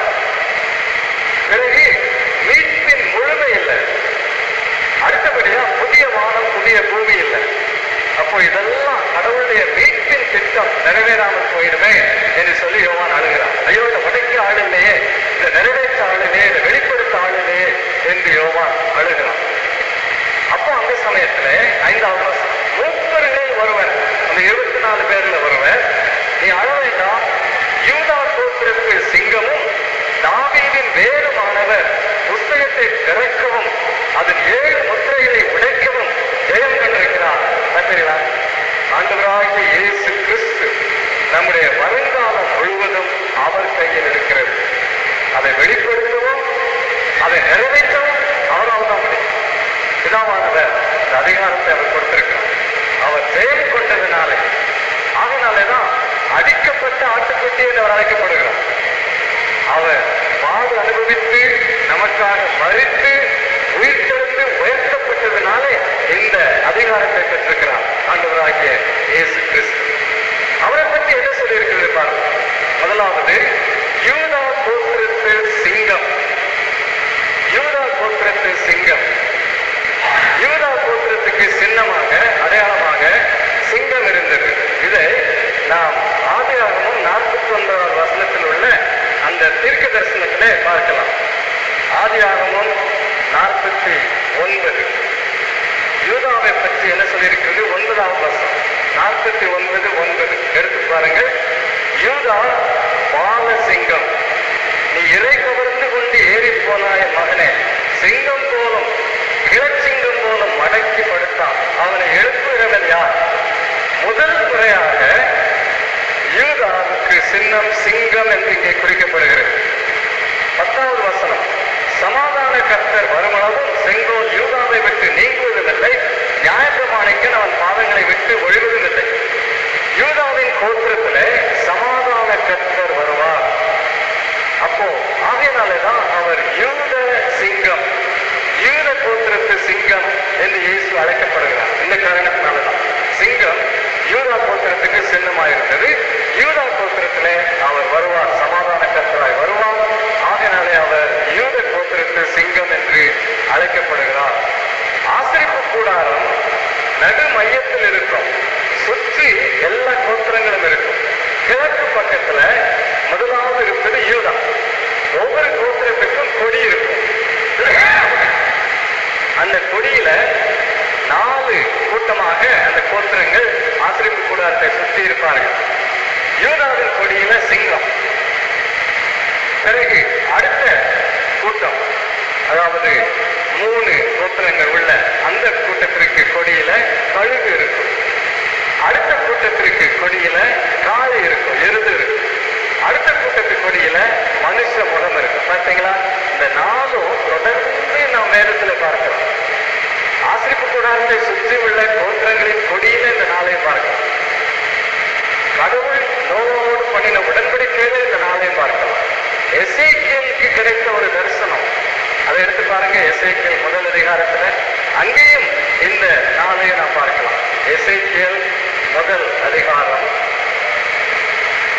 பிறகு மீட்பின் முழுமை இல்லை அடுத்தபடியா புதிய வானம் புதிய பூமி இல்லை அப்போ இதெல்லாம் கடவுளுடைய மீட்பின் திட்டம் நிறைவேறாமல் போயிடுமே என்று சொல்லி யோவான் அழுகிறான் ஐயோ இதை உடைக்க ஆள் இல்லையே இதை நிறைவேற்ற ஆள் இல்லையே இதை வெளிப்படுத்த ஆள் இல்லையே என்று யோவான் அழுகிறான் அப்போ அந்த சமயத்துல ஐந்தாவது வருஷம் மூப்பர்களில் ஒருவர் அந்த இருபத்தி நாலு பேர்ல ஒருவர் நீ அழ வேண்டாம் யூதா கோத்திரத்து சிங்கமும் தாவீதின் வேறுமானவர் புஸ்தகத்தை திறக்கவும் அதன் ஏழு முத்திரைகளை உடைக்கவும் ஜெயம் கண்டிருக்கிறார் பார்த்தீங்களா ஆண்டவராகிய இயேசு கிறிஸ்து நம்முடைய வருங்காலம் முழுவதும் அவர் கையில் இருக்கிறது அதை வெளிப்படுத்தவும் அதை நிறைவேற்றவும் அவரால் தான் முடியும் பிதாவானவர் இந்த அதிகாரத்தை அவர் கொடுத்திருக்கிறார் அவர் ஜெயம் கொண்டதினாலே அதனாலேதான் அடிக்கப்பட்ட ஆட்டுக்குட்டி என்று அவர் அழைக்கப்படுகிறார் அவர் பாடு அனுபவித்து நமக்காக மறித்து உயிர்த்தெழுந்து உயர்த்தப்பட்டதினாலே இந்த அதிகாரத்தை பெற்றிருக்கிறார் ஆண்டவராகிய இயேசு கிறிஸ்து அவரை பற்றி என்ன சொல்லியிருக்கிறது பாருங்க முதலாவது யூதா கோத்திரத்து சிங்கம் யூதா கோத்திரத்து சிங்கம் யூதா கோத்திரத்துக்கு சின்னமாக அடையாளமாக சிங்கம் இருந்தது இதை நாம் ஆதியாகமும் நாற்பத்தி ஒன்பதாவது வசனத்தில் உள்ள அந்த தீர்க்க தரிசனத்திலே பார்க்கலாம் ஆதியாகமும் நாற்பத்தி ஒன்பது யூதாவை பற்றி என்ன சொல்லியிருக்கிறது ஒன்பதாவது வசனம் நாற்பத்தி ஒன்பது ஒன்பது எடுத்து பாருங்கள் யூதா பால சிங்கம் நீ இறை கவர்ந்து கொண்டு ஏறி போனாய மகனே சிங்கம் போலும் கிழச்சிங்கம் போலும் மடக்கி படுத்தான் அவனை எழுப்புகிறவன் யார் முதல் முறையாக யூதாவுக்கு சின்னம் சிங்கம் என்று இங்கே குறிக்கப்படுகிறது பத்தாவது வசனம் சமாதான கர்த்தர் வருமளவும் செங்கோல் யூதாவை விட்டு நீங்குவதுமில்லை நியாயப்பிரமாணிக்க அவன் பாதங்களை விட்டு ஒழிவதுமில்லை யூதாவின் கோத்திரத்திலே சமாதான கர்த்தர் வருவார் அப்போ ஆகையினாலேதான் அவர் யூத சிங்கம் யூத கோத்திரத்து சிங்கம் என்று இயேசு அழைக்கப்படுகிறார் இந்த காரணத்தினாலதான் சிங்கம் யூதா கோத்திரத்துக்கு சின்னமாயிருந்தது யூதா கோத்திரத்திலே அவர் வருவார் சமாதான கர்த்தராய் வருவார் ஆகையினாலே அவர் யூத கோத்திரத்து சிங்கம் என்று அழைக்கப்படுகிறார் ஆசிரிப்பு கூடாரம் நடு மையத்தில் இருக்கும் சுற்றி எல்லா கோத்திரங்களும் இருக்கும் கிழக்கு பக்கத்துல முதலாவது இருப்பது யூதா ஒவ்வொரு கோத்திரத்துக்கும் கொடி இருக்கும் அந்த கொடியில நாலு கூட்டமாக அந்த கோத்திரங்கள் ஆசிரிப்பு கூடாரத்தை சுற்றி இருப்பார்கள் யூதாவின் கொடியில சிங்கம் பிறகு அடுத்த கூட்டம் அதாவது மூணு கோத்திரங்கள் உள்ள அந்த கூட்டத்திற்கு கொடியில கழுகு இருக்கும் அடுத்த கூட்டத்திற்கு கொடியில காளை இருக்கும் எருது இருக்கும் அடுத்த கூட்டத்து கொடியில மனுஷ முகம் இருக்கும் பார்த்தீங்களா இந்த நாளும் தொடர்ந்து நாம் வேதத்துல பார்க்கலாம் ஆசிரிப்பு கூடாரத்தை சுற்றி உள்ள கோத்திரங்களின் கொடியில இந்த நாளையும் பார்க்கலாம் கடவுள் நோவோடு பண்ணின உடன்படிக்கையில இந்த நாளையும் பார்க்கலாம் எசேக்கியலுக்கு கிடைத்த ஒரு தரிசனம் அதை எடுத்து பாருங்க எசேக்கியல் முதல் அதிகாரத்துல அங்கேயும் இந்த நாளையும் நாம் பார்க்கலாம் எசேக்கியல் முதல் அதிகாரம்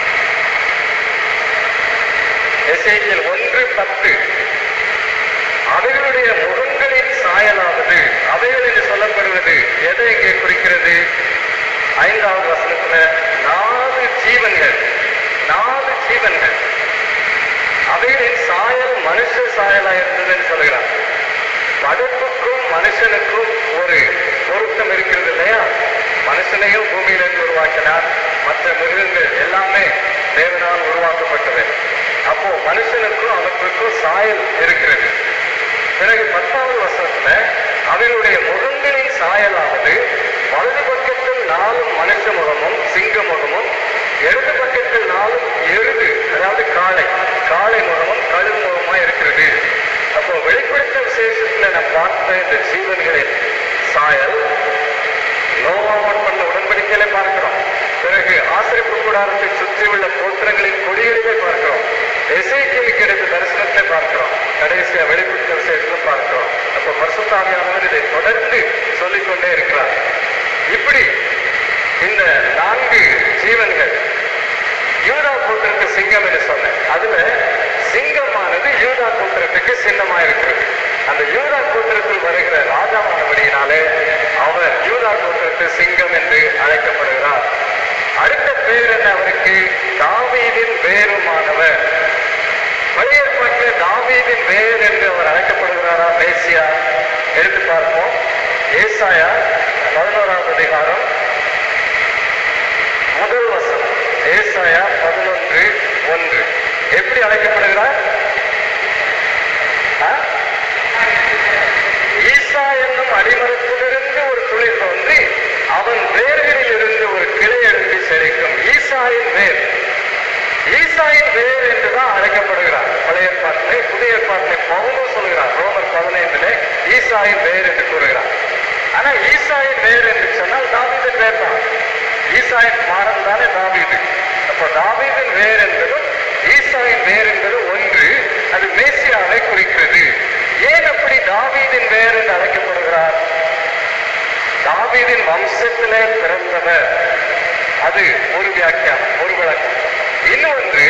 எசேக்கியல் ஒன்று பத்து அவைகளுடைய முகங்களின் சாயலாவது அவைகள் என்று சொல்லப்படுவது எதை இங்கே குறிக்கிறது ஐந்தாவது வசனத்துல நாலு ஜீவன்கள் நாலு ஜீவன்கள் அவைகளின் சாயல் மனுஷ சாயலா இருந்ததுன்னு சொல்லுகிறார் படைப்புக்கும் மனுஷனுக்கும் ஒரு பொருத்தம் இருக்கிறது இல்லையா மனுஷனையும் பூமியிலிருந்து உருவாக்கினார் மற்ற மிருகங்கள் எல்லாமே தேவனால் உருவாக்கப்பட்டது அப்போ மனுஷனுக்கும் அவற்றுக்கும் சாயல் இருக்கிறது பிறகு பத்தாவது வசனத்துல அவர்களுடைய முகங்களின் சாயலாவது வலது பக்கத்தில் நாலும் மனுஷ முகமும் சிங்க முகமும் இடது பக்கத்தில் நாலும் எருது அதாவது காளை காளை முகமும் கழுகு முகமா இருக்கிறது அப்போ வெளிப்படுத்த விசேஷத்துல நாம் பார்த்த இந்த ஜீவன்களின் சாயல் நோவாவோடு பண்ண உடன்படிக்கையில பார்க்கிறோம் பிறகு ஆசிரியப்பு கூடாரத்தை சுற்றியுள்ள தோற்றங்களின் கொடிகளிலே பார்க்கிறோம் எசைக்கியலுக்கு எடுத்த தரிசனத்தை பார்க்கிறோம் கடைசியா வெளிப்படுத்த விசேஷத்துல பார்க்கிறோம் அப்ப பரிசுத்தாவியானவர் இதை தொடர்ந்து சொல்லிக்கொண்டே இருக்கிறார் இப்படி இந்த நான்கு ஜீவன்கள் யூதா கூட்டத்துக்கு சிங்கம் என்று சொன்னேன் அதுல சிங்கமானது யூதா கூட்டத்துக்கு சின்னமா இருக்கிறது அந்த யூதா கூட்டத்தில் வருகிற ராஜாவானபடியினாலே அவர் யூதா கூட்டத்து சிங்கம் என்று அழைக்கப்படுகிறார் அடுத்த பேர் என்ன அவருக்கு தாவீதின் வேறுமானவர் பழைய ஏற்பாட்டில் தாவீதின் வேர் என்று அவர் அழைக்கப்படுகிறாரா மேசியா எடுத்து பார்ப்போம் ஏசாயா பதினோராவது அதிகாரம் முதல் வசனம் ஏசாயா பதினொன்று ஒன்று எப்படி அழைக்கப்படுகிறார் ஆ? ஈசா என்னும் அடிமரத்திலிருந்து ஒரு துளிர் தோன்றி அவன் வேர்களில் இருந்து ஒரு கிளை எடுத்து செழிக்கும் ஈசாயின் வேர் ஈசாயின் வேர் என்றுதான் அழைக்கப்படுகிறார் பழைய ஏற்பாட்டிலே புதிய ஏற்பாட்டிலே பவுலும் சொல்கிறார் ரோமர் பதினைந்திலே ஈசாயின் வேர் என்று கூறுகிறார் ஆனா ஈசாயின் வேர் என்று சொன்னால் தாவீதின் வேர் தான் ஈசாயின் மாறன் தானே தாவீது அப்போ தாவீதின் வேர் என்பதும் ஈசாயின் வேர் என்பது ஒன்று அது மேசியாவை குறிக்கிறது ஏன் அப்படி தாவீதின் வேர் என்று அழைக்கப்படுகிறார் தாவீதின் வம்சத்திலே பிறந்தவர் அது ஒரு வியாக்கியானம் ஒரு விளக்கம் இன்னொன்று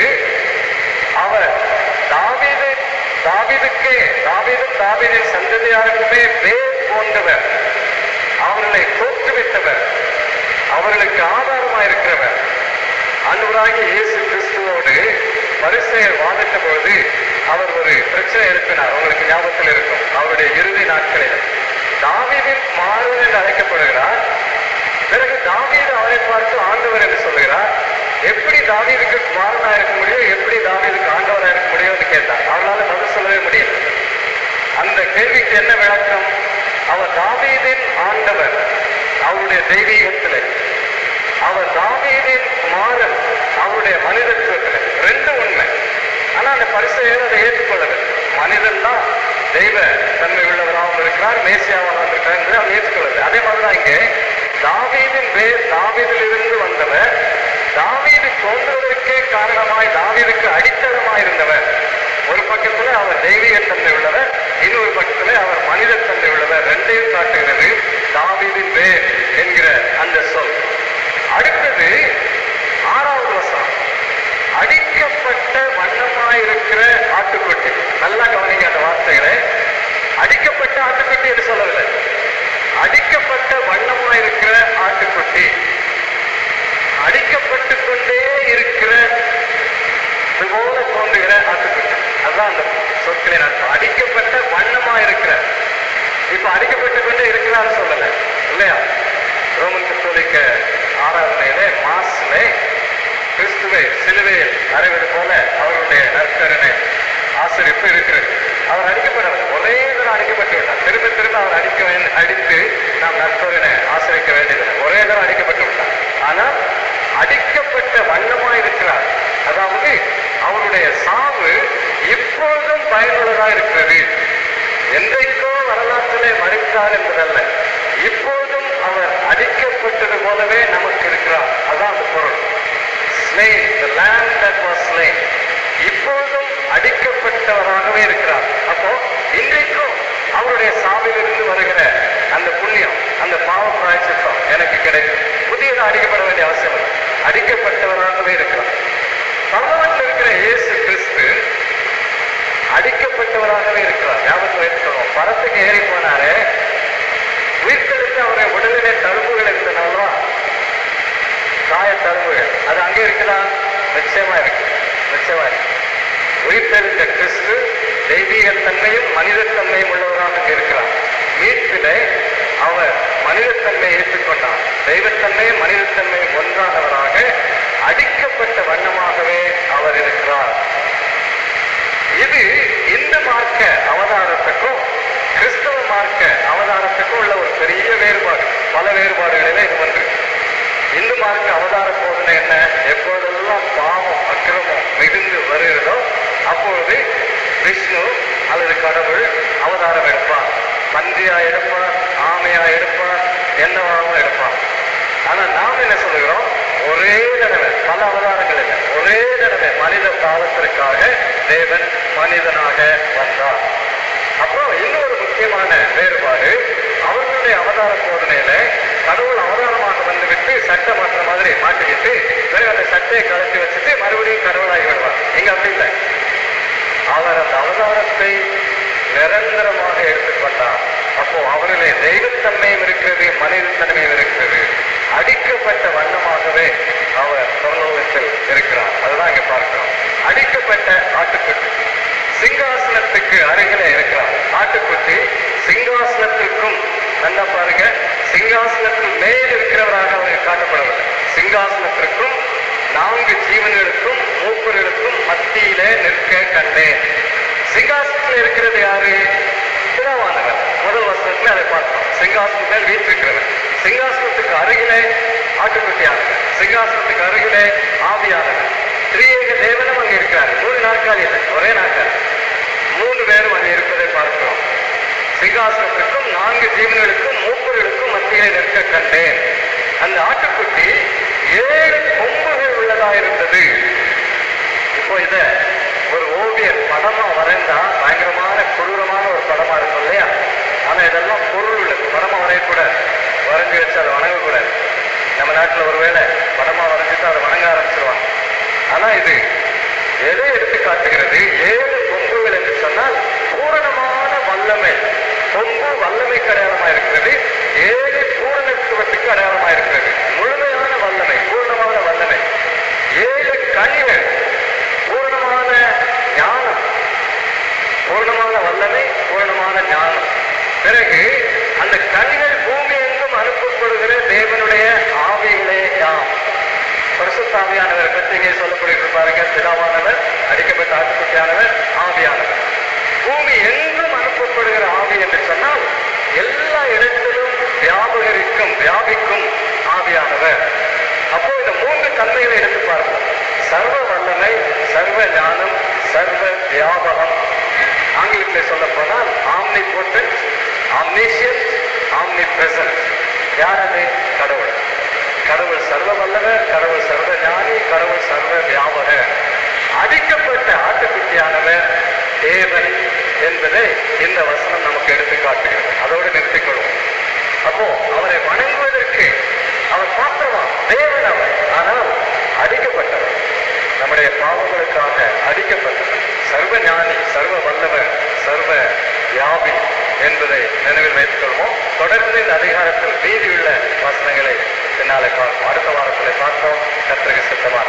அவர் தாவீது தாவீதுக்கு தாவீதும் தாவீதின் சந்ததியாருக்குமே வேர் போன்றவர் அவர்களை தோற்றுவித்தவர் அவர்களுக்கு ஆதாரமாக இருக்கிறவர் ஆண்டவராகிய இயேசு கிறிஸ்துவோடு பரிசெயர் வாதிட்ட பொழுது அவர் ஒரு பிரச்சனை எழுப்பினார் உங்களுக்கு ஞாபகத்தில் இருக்கும் அவருடைய இறுதி நாட்களில் தாவீதின் மாறன் என்று அழைக்கப்படுகிறார் பிறகு தாவீது அவரை பார்த்து ஆண்டவர் என்று சொல்லுகிறார் எப்படி தாவீதுக்கு குமாரனா இருக்க முடியும் எப்படி தாவீதுக்கு ஆண்டவரா இருக்க முடியும்னு கேட்டார் அவரால் பதில் சொல்லவே முடியல அந்த கேள்விக்கு என்ன விளக்கம் அவர் தாவீதின் ஆண்டவர் அவருடைய தெய்வீகத்திலே அவர் தாவீதின் குமாரன் அவருடைய மனிதத்துவத்தில் ரெண்டு உண்மை ஆனா அந்த பரிசையர் அதை ஏற்றுக்கொள்ளவில்லை மனிதன் தான் தெய்வ தன்மை உள்ளவராகவும் இருக்கிறார் மேசியாவாகவும் இருக்கிறார் என்று அவர் ஏற்றுக்கொள்ளவில்லை அதே மாதிரிதான் இங்கே தாவீதின் வேர் தாவீதிலிருந்து வந்தவர் தாவீது தோன்றுவதற்கே காரணமாய் தாவீதுக்கு அடித்தளமாய் இருந்தவர் ஒரு பக்கத்துல அவர் தெய்வீக தன்மை உள்ளவர் இன்னொரு பக்கத்துல அவர் மனித தன்மை உள்ளவர் ரெண்டையும் காட்டுகிறது தாவீதின் வேர் என்கிற அந்த சொல் அடுத்தது ஆறாவது வசனம் அடிக்கப்பட்ட வண்ணமாயிருக்கிற ஆட்டுக்குட்டி நல்லா கவனிங்க அந்த வார்த்தைகளை அடிக்கப்பட்ட ஆட்டுக்குட்டி என்று சொல்லவில்லை அடிக்கப்பட்ட வண்ணமாயிருக்கிற ஆட்டுக்குட்டி அடிக்கப்பட்டு கொண்டே இருக்கிற இது போல தோன்றுகிற ஆட்டுக்குட்டி அதுதான் அந்த சொற்களின் அர்த்தம் அடிக்கப்பட்ட வண்ணமா இருக்கிற இப்ப அடிக்கப்பட்டு கொண்டே இருக்கிறான்னு சொல்லல இல்லையா ரோமன் கத்தோலிக்க ஆராதனையிலே மாசிலே கிறிஸ்துவை சிலுவையில் அறைவது போல அவருடைய நற்கரணை ஆசிரியப்பு இருக்கிறது அவர் அடிக்கப்படவில்லை ஒரே தடவை அடிக்கப்பட்டு விட்டார் திரும்ப திரும்ப அவர் அடிக்க வேண்டி அடித்து நாம் நற்பகனை ஆசிரிக்க வேண்டியதில்லை ஒரே தடவை அடிக்கப்பட்டு விட்டார் ஆனால் அடிக்கப்பட்ட வண்ணமா இருக்கிறார் அதாவது அவருடைய சாவு இப்பொழுதும் பயனுள்ளதா இருக்கிறது என்றைக்கோ வரலாற்றிலே மறைத்தார் என்பதல்ல இப்பொழுதும் அவர் அடிக்கப்பட்டது போலவே நமக்கு இருக்கிறார் அதான் அந்த பொருள் slain the lamb that was slain இப்பொழுதும் அடிக்கப்பட்டவராகவே இருக்கிறார் அப்போ இன்றைக்கும் அவருடைய சாவிலிருந்து வருகிற அந்த புண்ணியம் அந்த பாவ பிராய்ச்சித்தம் எனக்கு கிடைக்கும் புதியதாக அடிக்கப்பட வேண்டிய அவசியம் இல்லை அடிக்கப்பட்டவராகவே இருக்கிறார் பரலோகத்தில் இருக்கிற இயேசு கிறிஸ்து இருக்கிறவராகவே இருக்கிறார் ஞாபகத்தில் வைத்துக்கணும் பரத்துக்கு ஏறி போனாரு உயிர்த்தெழுத்து அவருடைய உடலிலே தழும்புகள் இருந்தனாலா காய தழும்புகள் அது அங்கே இருக்குதா நிச்சயமா இருக்கு நிச்சயமா இருக்கு உயிர்த்தெழுந்த கிறிஸ்து தெய்வீகத்தன்மையும் மனிதத்தன்மையும் உள்ளவராக அங்கே இருக்கிறார் மீட்பிலே அவர் மனிதத்தன்மையை ஏற்றுக்கொண்டார் தெய்வத்தன்மையும் மனிதத்தன்மையும் ஒன்றானவராக அடிக்கப்பட்ட வண்ணமாகவே அவர் இருக்கிறார் இது இந்து மார்க்க அவதாரத்துக்கும் கிறிஸ்தவ மார்க்க அவதாரத்துக்கும் உள்ள ஒரு பெரிய வேறுபாடு பல வேறுபாடுகளில் இது ஒன்று இந்து மார்க்க அவதார போதனை என்ன எப்பொழுதெல்லாம் பாவம் அக்கிரமம் மிகுந்து வருகிறதோ அப்பொழுது விஷ்ணு அல்லது கடவுள் அவதாரம் எடுப்பார் பன்றியா எடுப்பார் ஆமையா எடுப்பார் என்னவாகவும் எடுப்பார் ஆனா நாம் என்ன சொல்லுகிறோம் ஒரே தடவை பல அவதாரங்கள் இல்லை ஒரே தடவை மனித காலத்திற்காக தேவன் மனிதனாக வந்தார் அப்போ இன்னொரு முக்கியமான வேறுபாடு அவர்களுடைய அவதார போதனையில கடவுள் அவதாரமாக வந்துவிட்டு சட்டை மாற்ற மாதிரி மாட்டிக்கிட்டு பிறகு அந்த சட்டையை கலட்டி வச்சுட்டு மறுபடியும் கடவுளாகி விடுவார் இங்க அப்படி இல்லை அவர் அந்த அவதாரத்தை நிரந்தரமாக எடுத்துக்கொண்டார் அப்போ அவரிலே தெய்வத்தன்மையும் இருக்கிறது மனிதத்தன்மையும் இருக்கிறது அடிக்கப்பட்ட வண்ணமாகவே அவர் பரலோகத்தில் இருக்கிறார் அதுதான் இங்க பார்க்கிறோம் அடிக்கப்பட்ட ஆட்டுக்குட்டி சிங்காசனத்துக்கு அருகிலே இருக்கிறார் ஆட்டுக்குட்டி சிங்காசனத்திற்கும் நல்லா பாருங்க சிங்காசனத்தில் மேல் இருக்கிறவராக அவர் காட்டப்படவில்லை சிங்காசனத்திற்கும் நான்கு ஜீவன்களுக்கும் மூப்பர்களுக்கும் மத்தியிலே நிற்க கண்டேன் சிங்காசனத்தில் இருக்கிறது யாரு பிதாவானவர் முதல் வருஷத்துல அதை பார்த்தோம் சிங்காசனம் மேல் வீற்றிருக்கிறவர் சிங்காசனத்துக்கு அருகிலே ஆட்டுக்குட்டியானவர் சிங்காசனத்துக்கு அருகிலே ஆவியானவர் திரியேக தேவனும் அங்கே இருக்கிறார் மூணு நாட்காலி இல்லை ஒரே நாட்காலி மூணு பேரும் அங்கே இருப்பதை பார்க்கிறோம் சிங்காசனத்துக்கும் நான்கு ஜீவன்களுக்கும் மூப்பர்களுக்கும் மத்தியிலே நிற்க கண்டேன் அந்த ஆட்டுக்குட்டி ஏழு கொம்புகள் உள்ளதா இருந்தது இப்போ இத ஒரு ஓவியர் படமா வரைந்தா பயங்கரமான கொடூரமான ஒரு படமா இருக்கும் இல்லையா ஆனா இதெல்லாம் பொருள் உள்ளது படமா வரையக்கூடாது வரைஞ்சி வச்சு அதை வணங்கக்கூடாது நம்ம நாட்டுல ஒருவேளை படமா வரைஞ்சிட்டு அதை வணங்க ஆரம்பிச்சிருவாங்க ஆனா இது எதை எடுத்து காட்டுகிறது ஏழு கொம்புகள் என்று சொன்னால் பூரணமான வல்லமை கொம்பு வல்லமைக்கு அடையாளமா இருக்கிறது ஏழு பூரணத்துவத்துக்கு அடையாளமா இருக்கிறது முழுமையான வல்லமை பூர்ணமான வல்லமை ஏழு கனிகள் பூர்ணமான ஞானம் பூர்ணமான வல்லமை பூர்ணமான ஞானம் பிறகு அந்த கனிகள் பூமி எங்கும் அனுப்பப்படுகிற தேவனுடைய ஆவிகளே யாம் பரிசுத்தாவியானவர் பற்றி இங்கே சொல்லப்பட்டிருக்கு பாருங்க பிதாவானவர் அடிக்கப்பட்ட ஆட்டுக்குட்டியானவர் ஆவியானவர் பூமி எங்கும் அனுப்பப்படுகிற ஆவி என்று சொன்னால் எல்லா இடத்திலும் வியாபகரிக்கும் வியாபிக்கும் ஆவியானவர் அப்போ இந்த மூன்று தன்மைகளை எடுத்து பார்ப்போம் சர்வ வல்லமை சர்வ ஞானம் சர்வ வியாபகம் ஆங்கிலத்தில் சொல்ல போனால் omnipotent omniscient omnipresent யார் அது கடவுள் கடவுள் சர்வ வல்லவர் கடவுள் சர்வ ஞானி கடவுள் சர்வ வியாபகர் அடிக்கப்பட்ட ஆட்டுக்குட்டியானவர் தேவன் என்பதை இந்த வசனம் நமக்கு எடுத்து காட்டுகிறது அதோடு நிறுத்திக்கொள்வோம் அப்போ அவரை வணங்குவதற்கு அவர் பாத்திரமா தேவன் அவர் ஆனால் அடிக்கப்பட்டவர் நம்முடைய பாவங்களுக்காக அடிக்கப்பட்டவர் சர்வ ஞானி சர்வ வல்லவர் சர்வ வியாபி என்பதை நினைவில் வைத்துக் கொள்வோம் தொடர்ந்து இந்த அதிகாரத்தில் மீதியுள்ள வசனங்களை பின்னாலே பார்ப்போம் அடுத்த வாரத்திலே பார்ப்போம் கத்திரிக்கு சித்தமான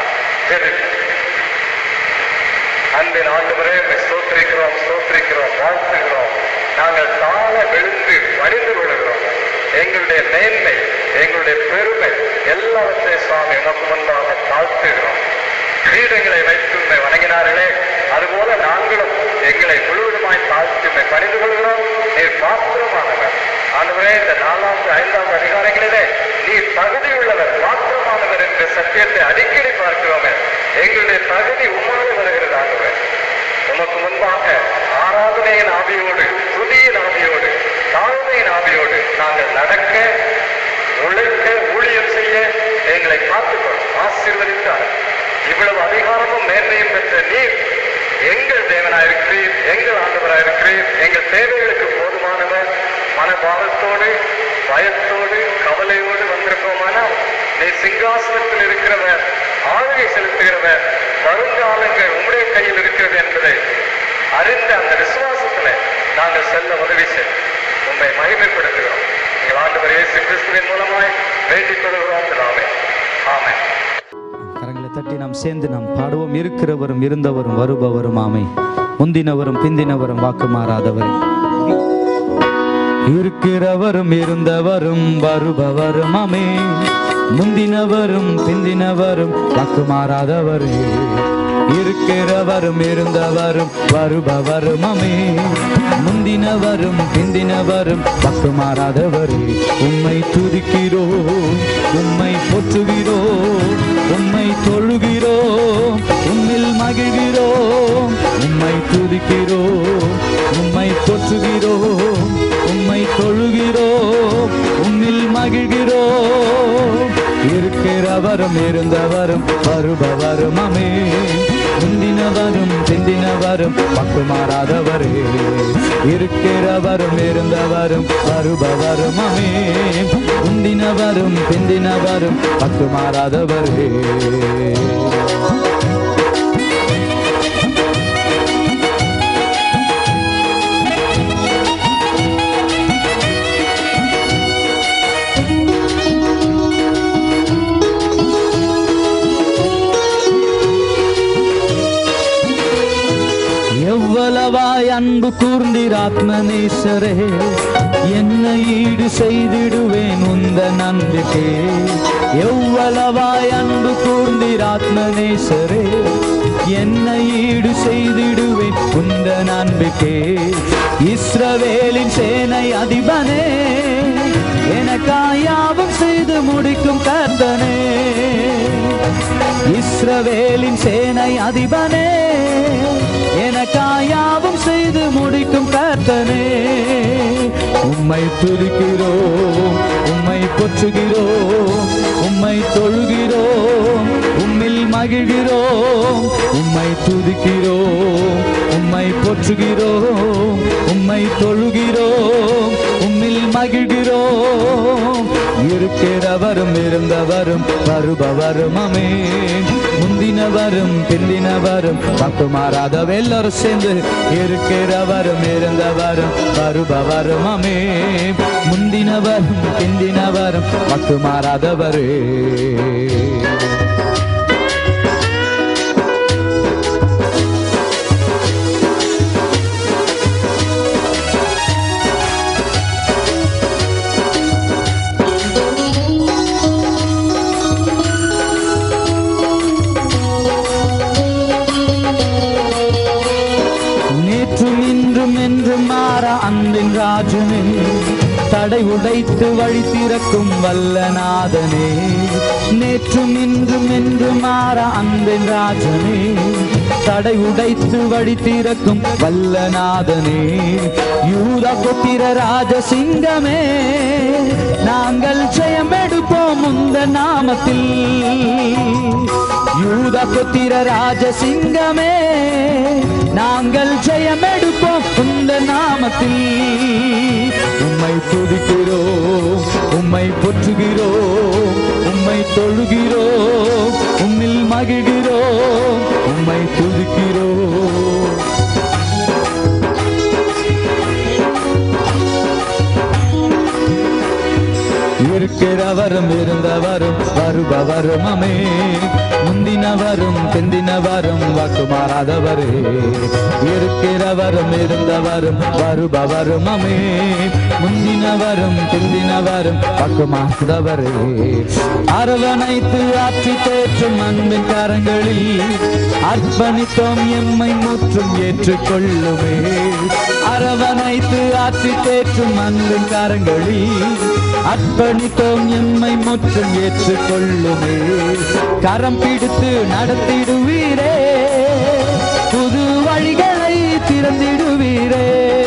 அன்பின் ஆண்டவரே உம்மை ஸ்தோத்திரிக்கிறோம் ஸ்தோத்திரிக்கிறோம் வாழ்த்துகிறோம் நாங்கள் தாழ விழுந்து பணிந்து கொள்கிறோம் எங்களுடைய மேன்மை எங்களுடைய பெருமை எல்லாவற்றையும் சுவாமி உமக்கு முன்பாக தாழ்த்துகிறோம் கிரீடங்களை வைத்து உண்மை வணங்கினார்களே அதுபோல நாங்களும் எங்களை முழுவதுமாய் தாழ்த்தி உண்மை பணிந்து கொள்கிறோம் நீர் பாத்திரமானவர் ஆண்டவரே இந்த நாலாவது ஐந்தாவது அதிகாரங்களிலே நீ தகுதியுள்ளவர் பாத்திரமானவர் என்ற சத்தியத்தை அடிக்கடி பார்க்கிறோமே எங்களுடைய தகுதி உமாறு வருகிறது ஆண்டவர் உமக்கு முன்பாக ஆராதனையின் ஆவியோடு துதியின் ஆவியோடு தாழ்மையின் ஆவியோடு நாங்கள் நடக்க உழைக்க ஊழியம் செய்ய எங்களை காத்துக்கொள் ஆசீர்வதித்தார் இவ்வளவு அதிகாரமும் மேன்மையும் பெற்ற நீர் எங்கள் தேவனாயிருக்கிறீர் எங்கள் ஆண்டவராயிருக்கிறீர் எங்கள் தேவைகளுக்கு போதுமானவர் மனபாரத்தோடு பயத்தோடு கவலையோடு வந்திருப்போமானால் நீ சிங்காசனத்தில் இருக்கிறவர் ஆளுகை செலுத்துகிறவர் வருங்காலங்கள் உம்முடைய கையில் இருக்கிறது என்பதை அறிந்த அந்த விசுவாச நாங்கள் செல்ல உதவி செய்யும் உண்மை மகிமைப்படுத்துகிறோம் எங்கள் ஆண்டவர் இயேசு கிறிஸ்துவின் மூலமாய் வேண்டிக் கொள்கிறோம் பிதாவே ஆமென் கரங்களை தட்டி நாம் சேர்ந்து நாம் பாடுவோம் இருக்கிறவரும் இருந்தவரும் வருபவரும் ஆமை முந்தினவரும் பிந்தினவரும் வாக்கு மாறாதவரும் இருக்கிறவரும் இருந்தவரும் வருபவரும் ஆமே முந்தினவரும் பிந்தினவரும் வாக்கு மாறாதவரே இருக்கிறவரும் இருந்தவரும் வருபவரும் ஆமே முந்தினவரும் பிந்தினவரும் வாக்கு மாறாதவரே உம்மை துதிக்கிறோம் உம்மை போற்றுகிறோம் உம்மை தொழுகிறோம் உம்மில் மகிழ்கிறோம் உம்மை துதிக்கிறோம் உம்மை போற்றுகிறோம் உம்மை தொழுகிறோம் உம்மில் மகிழ்கிறோம் இருக்கிறவரும் இருந்தவரும் வருபவரும் அமே முந்தினவரும் பிந்தினவரும் பக்கு மாறாதவரே இருக்கிறவரும் இருந்தவரும் வருபவரும் அமே முந்தினவரும் பிந்தினவரும் பக்கு மாறாதவரே எவ்வளவாய் அன்பு கூர்ந்தீர் ஆத்மநேசரே என்னை ஈடு செய்திடுவேன் உந்த நம்பிக்கை எவ்வளவாய் அன்பு கூர்ந்தீர் ஆத்மநேசரே என்னை ஈடு செய்திடுவேன் உந்த நம்பிக்கை இஸ்ரவேலின் சேனை அதிபனே எனக்காயாவும் செய்து முடிக்கும் கர்த்தனே இஸ்ரவேலின் சேனை அதிபனே எனக்காயாவும் செய்து முடிக்கும் கர்த்தனே உம்மை துதிக்கிறோம் உம்மை பொற்றுகிறோம் உம்மை தொழுகிறோம் உம்மில் மகிழ்கிறோம் உம்மை துதிக்கிறோம் உம்மை போற்றுகிறோம் உம்மை தொழுகிறோம் உம்மில் மகிழ்கிறோம் இருக்கிறவரும் இருந்தவரும் வருபவரும் அமே முந்தினவரும் பிந்தினவரும் பக்கு மாறாத எல்லாரும் சேர்ந்து இருக்கிறவரும் இருந்தவரும் வருபவரும் அமே முந்தினவரும் பிந்தினவரும் பக்கு மாறாதவரே நேற்றும் இன்றும் என்றும் மாற அன்பின் ராஜனே தடை உடைத்து வழி திறக்கும் வல்லநாதனே நேற்றும் இன்றும் என்றும் மாற அன்பின் ராஜனே தடை உடைத்து வழி திறக்கும் வல்லநாதனே யூத புத்திர ராஜசிங்கமே நாங்கள் ஜெயம் எடுப்போம் உந்த நாமத்தில் யூத புத்திர ராஜசிங்கமே நாங்கள் ஜெயம் எடுப்போம் உந்த நாமத்தில் உம்மை துதிக்கிறோம் உம்மை போற்றுகிறோம் உம்மை தொழுகிறோம் உம்மில் மகிழ்கிறோம் உம்மை துதிக்கிறோம் இருக்கிறவரும் இருந்தவரும் வருபவரும் அமே முந்தினவரும் பிந்தினவரும் வாக்கு மாறாதவரே இருக்கிறவரும் இருந்தவரும் வருபவரும் அமே முந்தினவரும் பிந்தினவரும் வாக்கு மாறாதவரே அரவணைத்து ஆற்றி தேற்றும் அன்பின் கரங்களில் அர்ப்பணித்தோம் எம்மை முற்றும் ஏற்றுக்கொள்ளுமே அரவணைத்து ஆற்றி தேற்றும் அன்பின் கரங்களில் அர்ப்பணித்தோம் எம்மை முற்றும் ஏற்றுக்கொள்ளுமே கரம் பிடித்து நடத்திடுவீரே புது வழிகளை திறந்திடுவீரே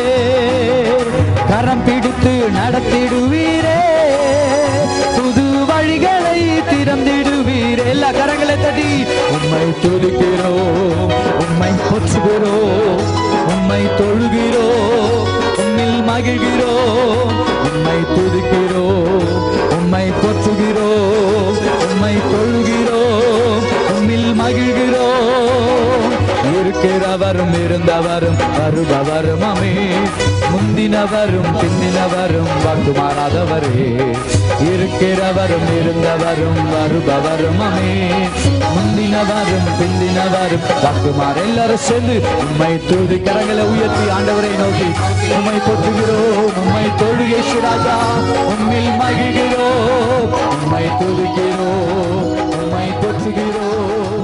கரம் பிடித்து நடத்திடுவீரே புது வழிகளை திறந்திடுவீரே எல்லா கரங்களை தட்டி உம்மை துதிக்கிறோம் உம்மை போற்றுகிறோம் உம்மை தொழுகிறோம் உம்மில் மகிழ்கிறோம் உம்மை துதிக்கிறோம் உம்மை போற்றுகிறோம் உம்மை தொழுகிறோம் உம்மில் மகிழ்கிறோம் இருக்கிறவர் இருக்கிறவரும் இருந்தவரும் வருபவரும் அமே முந்தினவரும் பிந்தினவரும் வாக்கு மாறாதவரே இருக்கிறவரும் இருந்தவரும் வருபவரும் அமே முந்தினவரும் பிந்தினவரும் வாக்கு மாற எல்லாரும் சேர்ந்து உம்மை தூது கரங்களை உயர்த்தி ஆண்டவரை நோக்கி உம்மை தொட்டுகிறோம் உம்மை தொழுகை ராஜா உம்மில் மகிழ்கிறோம் உம்மை துதிக்கிறோம் உம்மை தொற்றுகிறோம்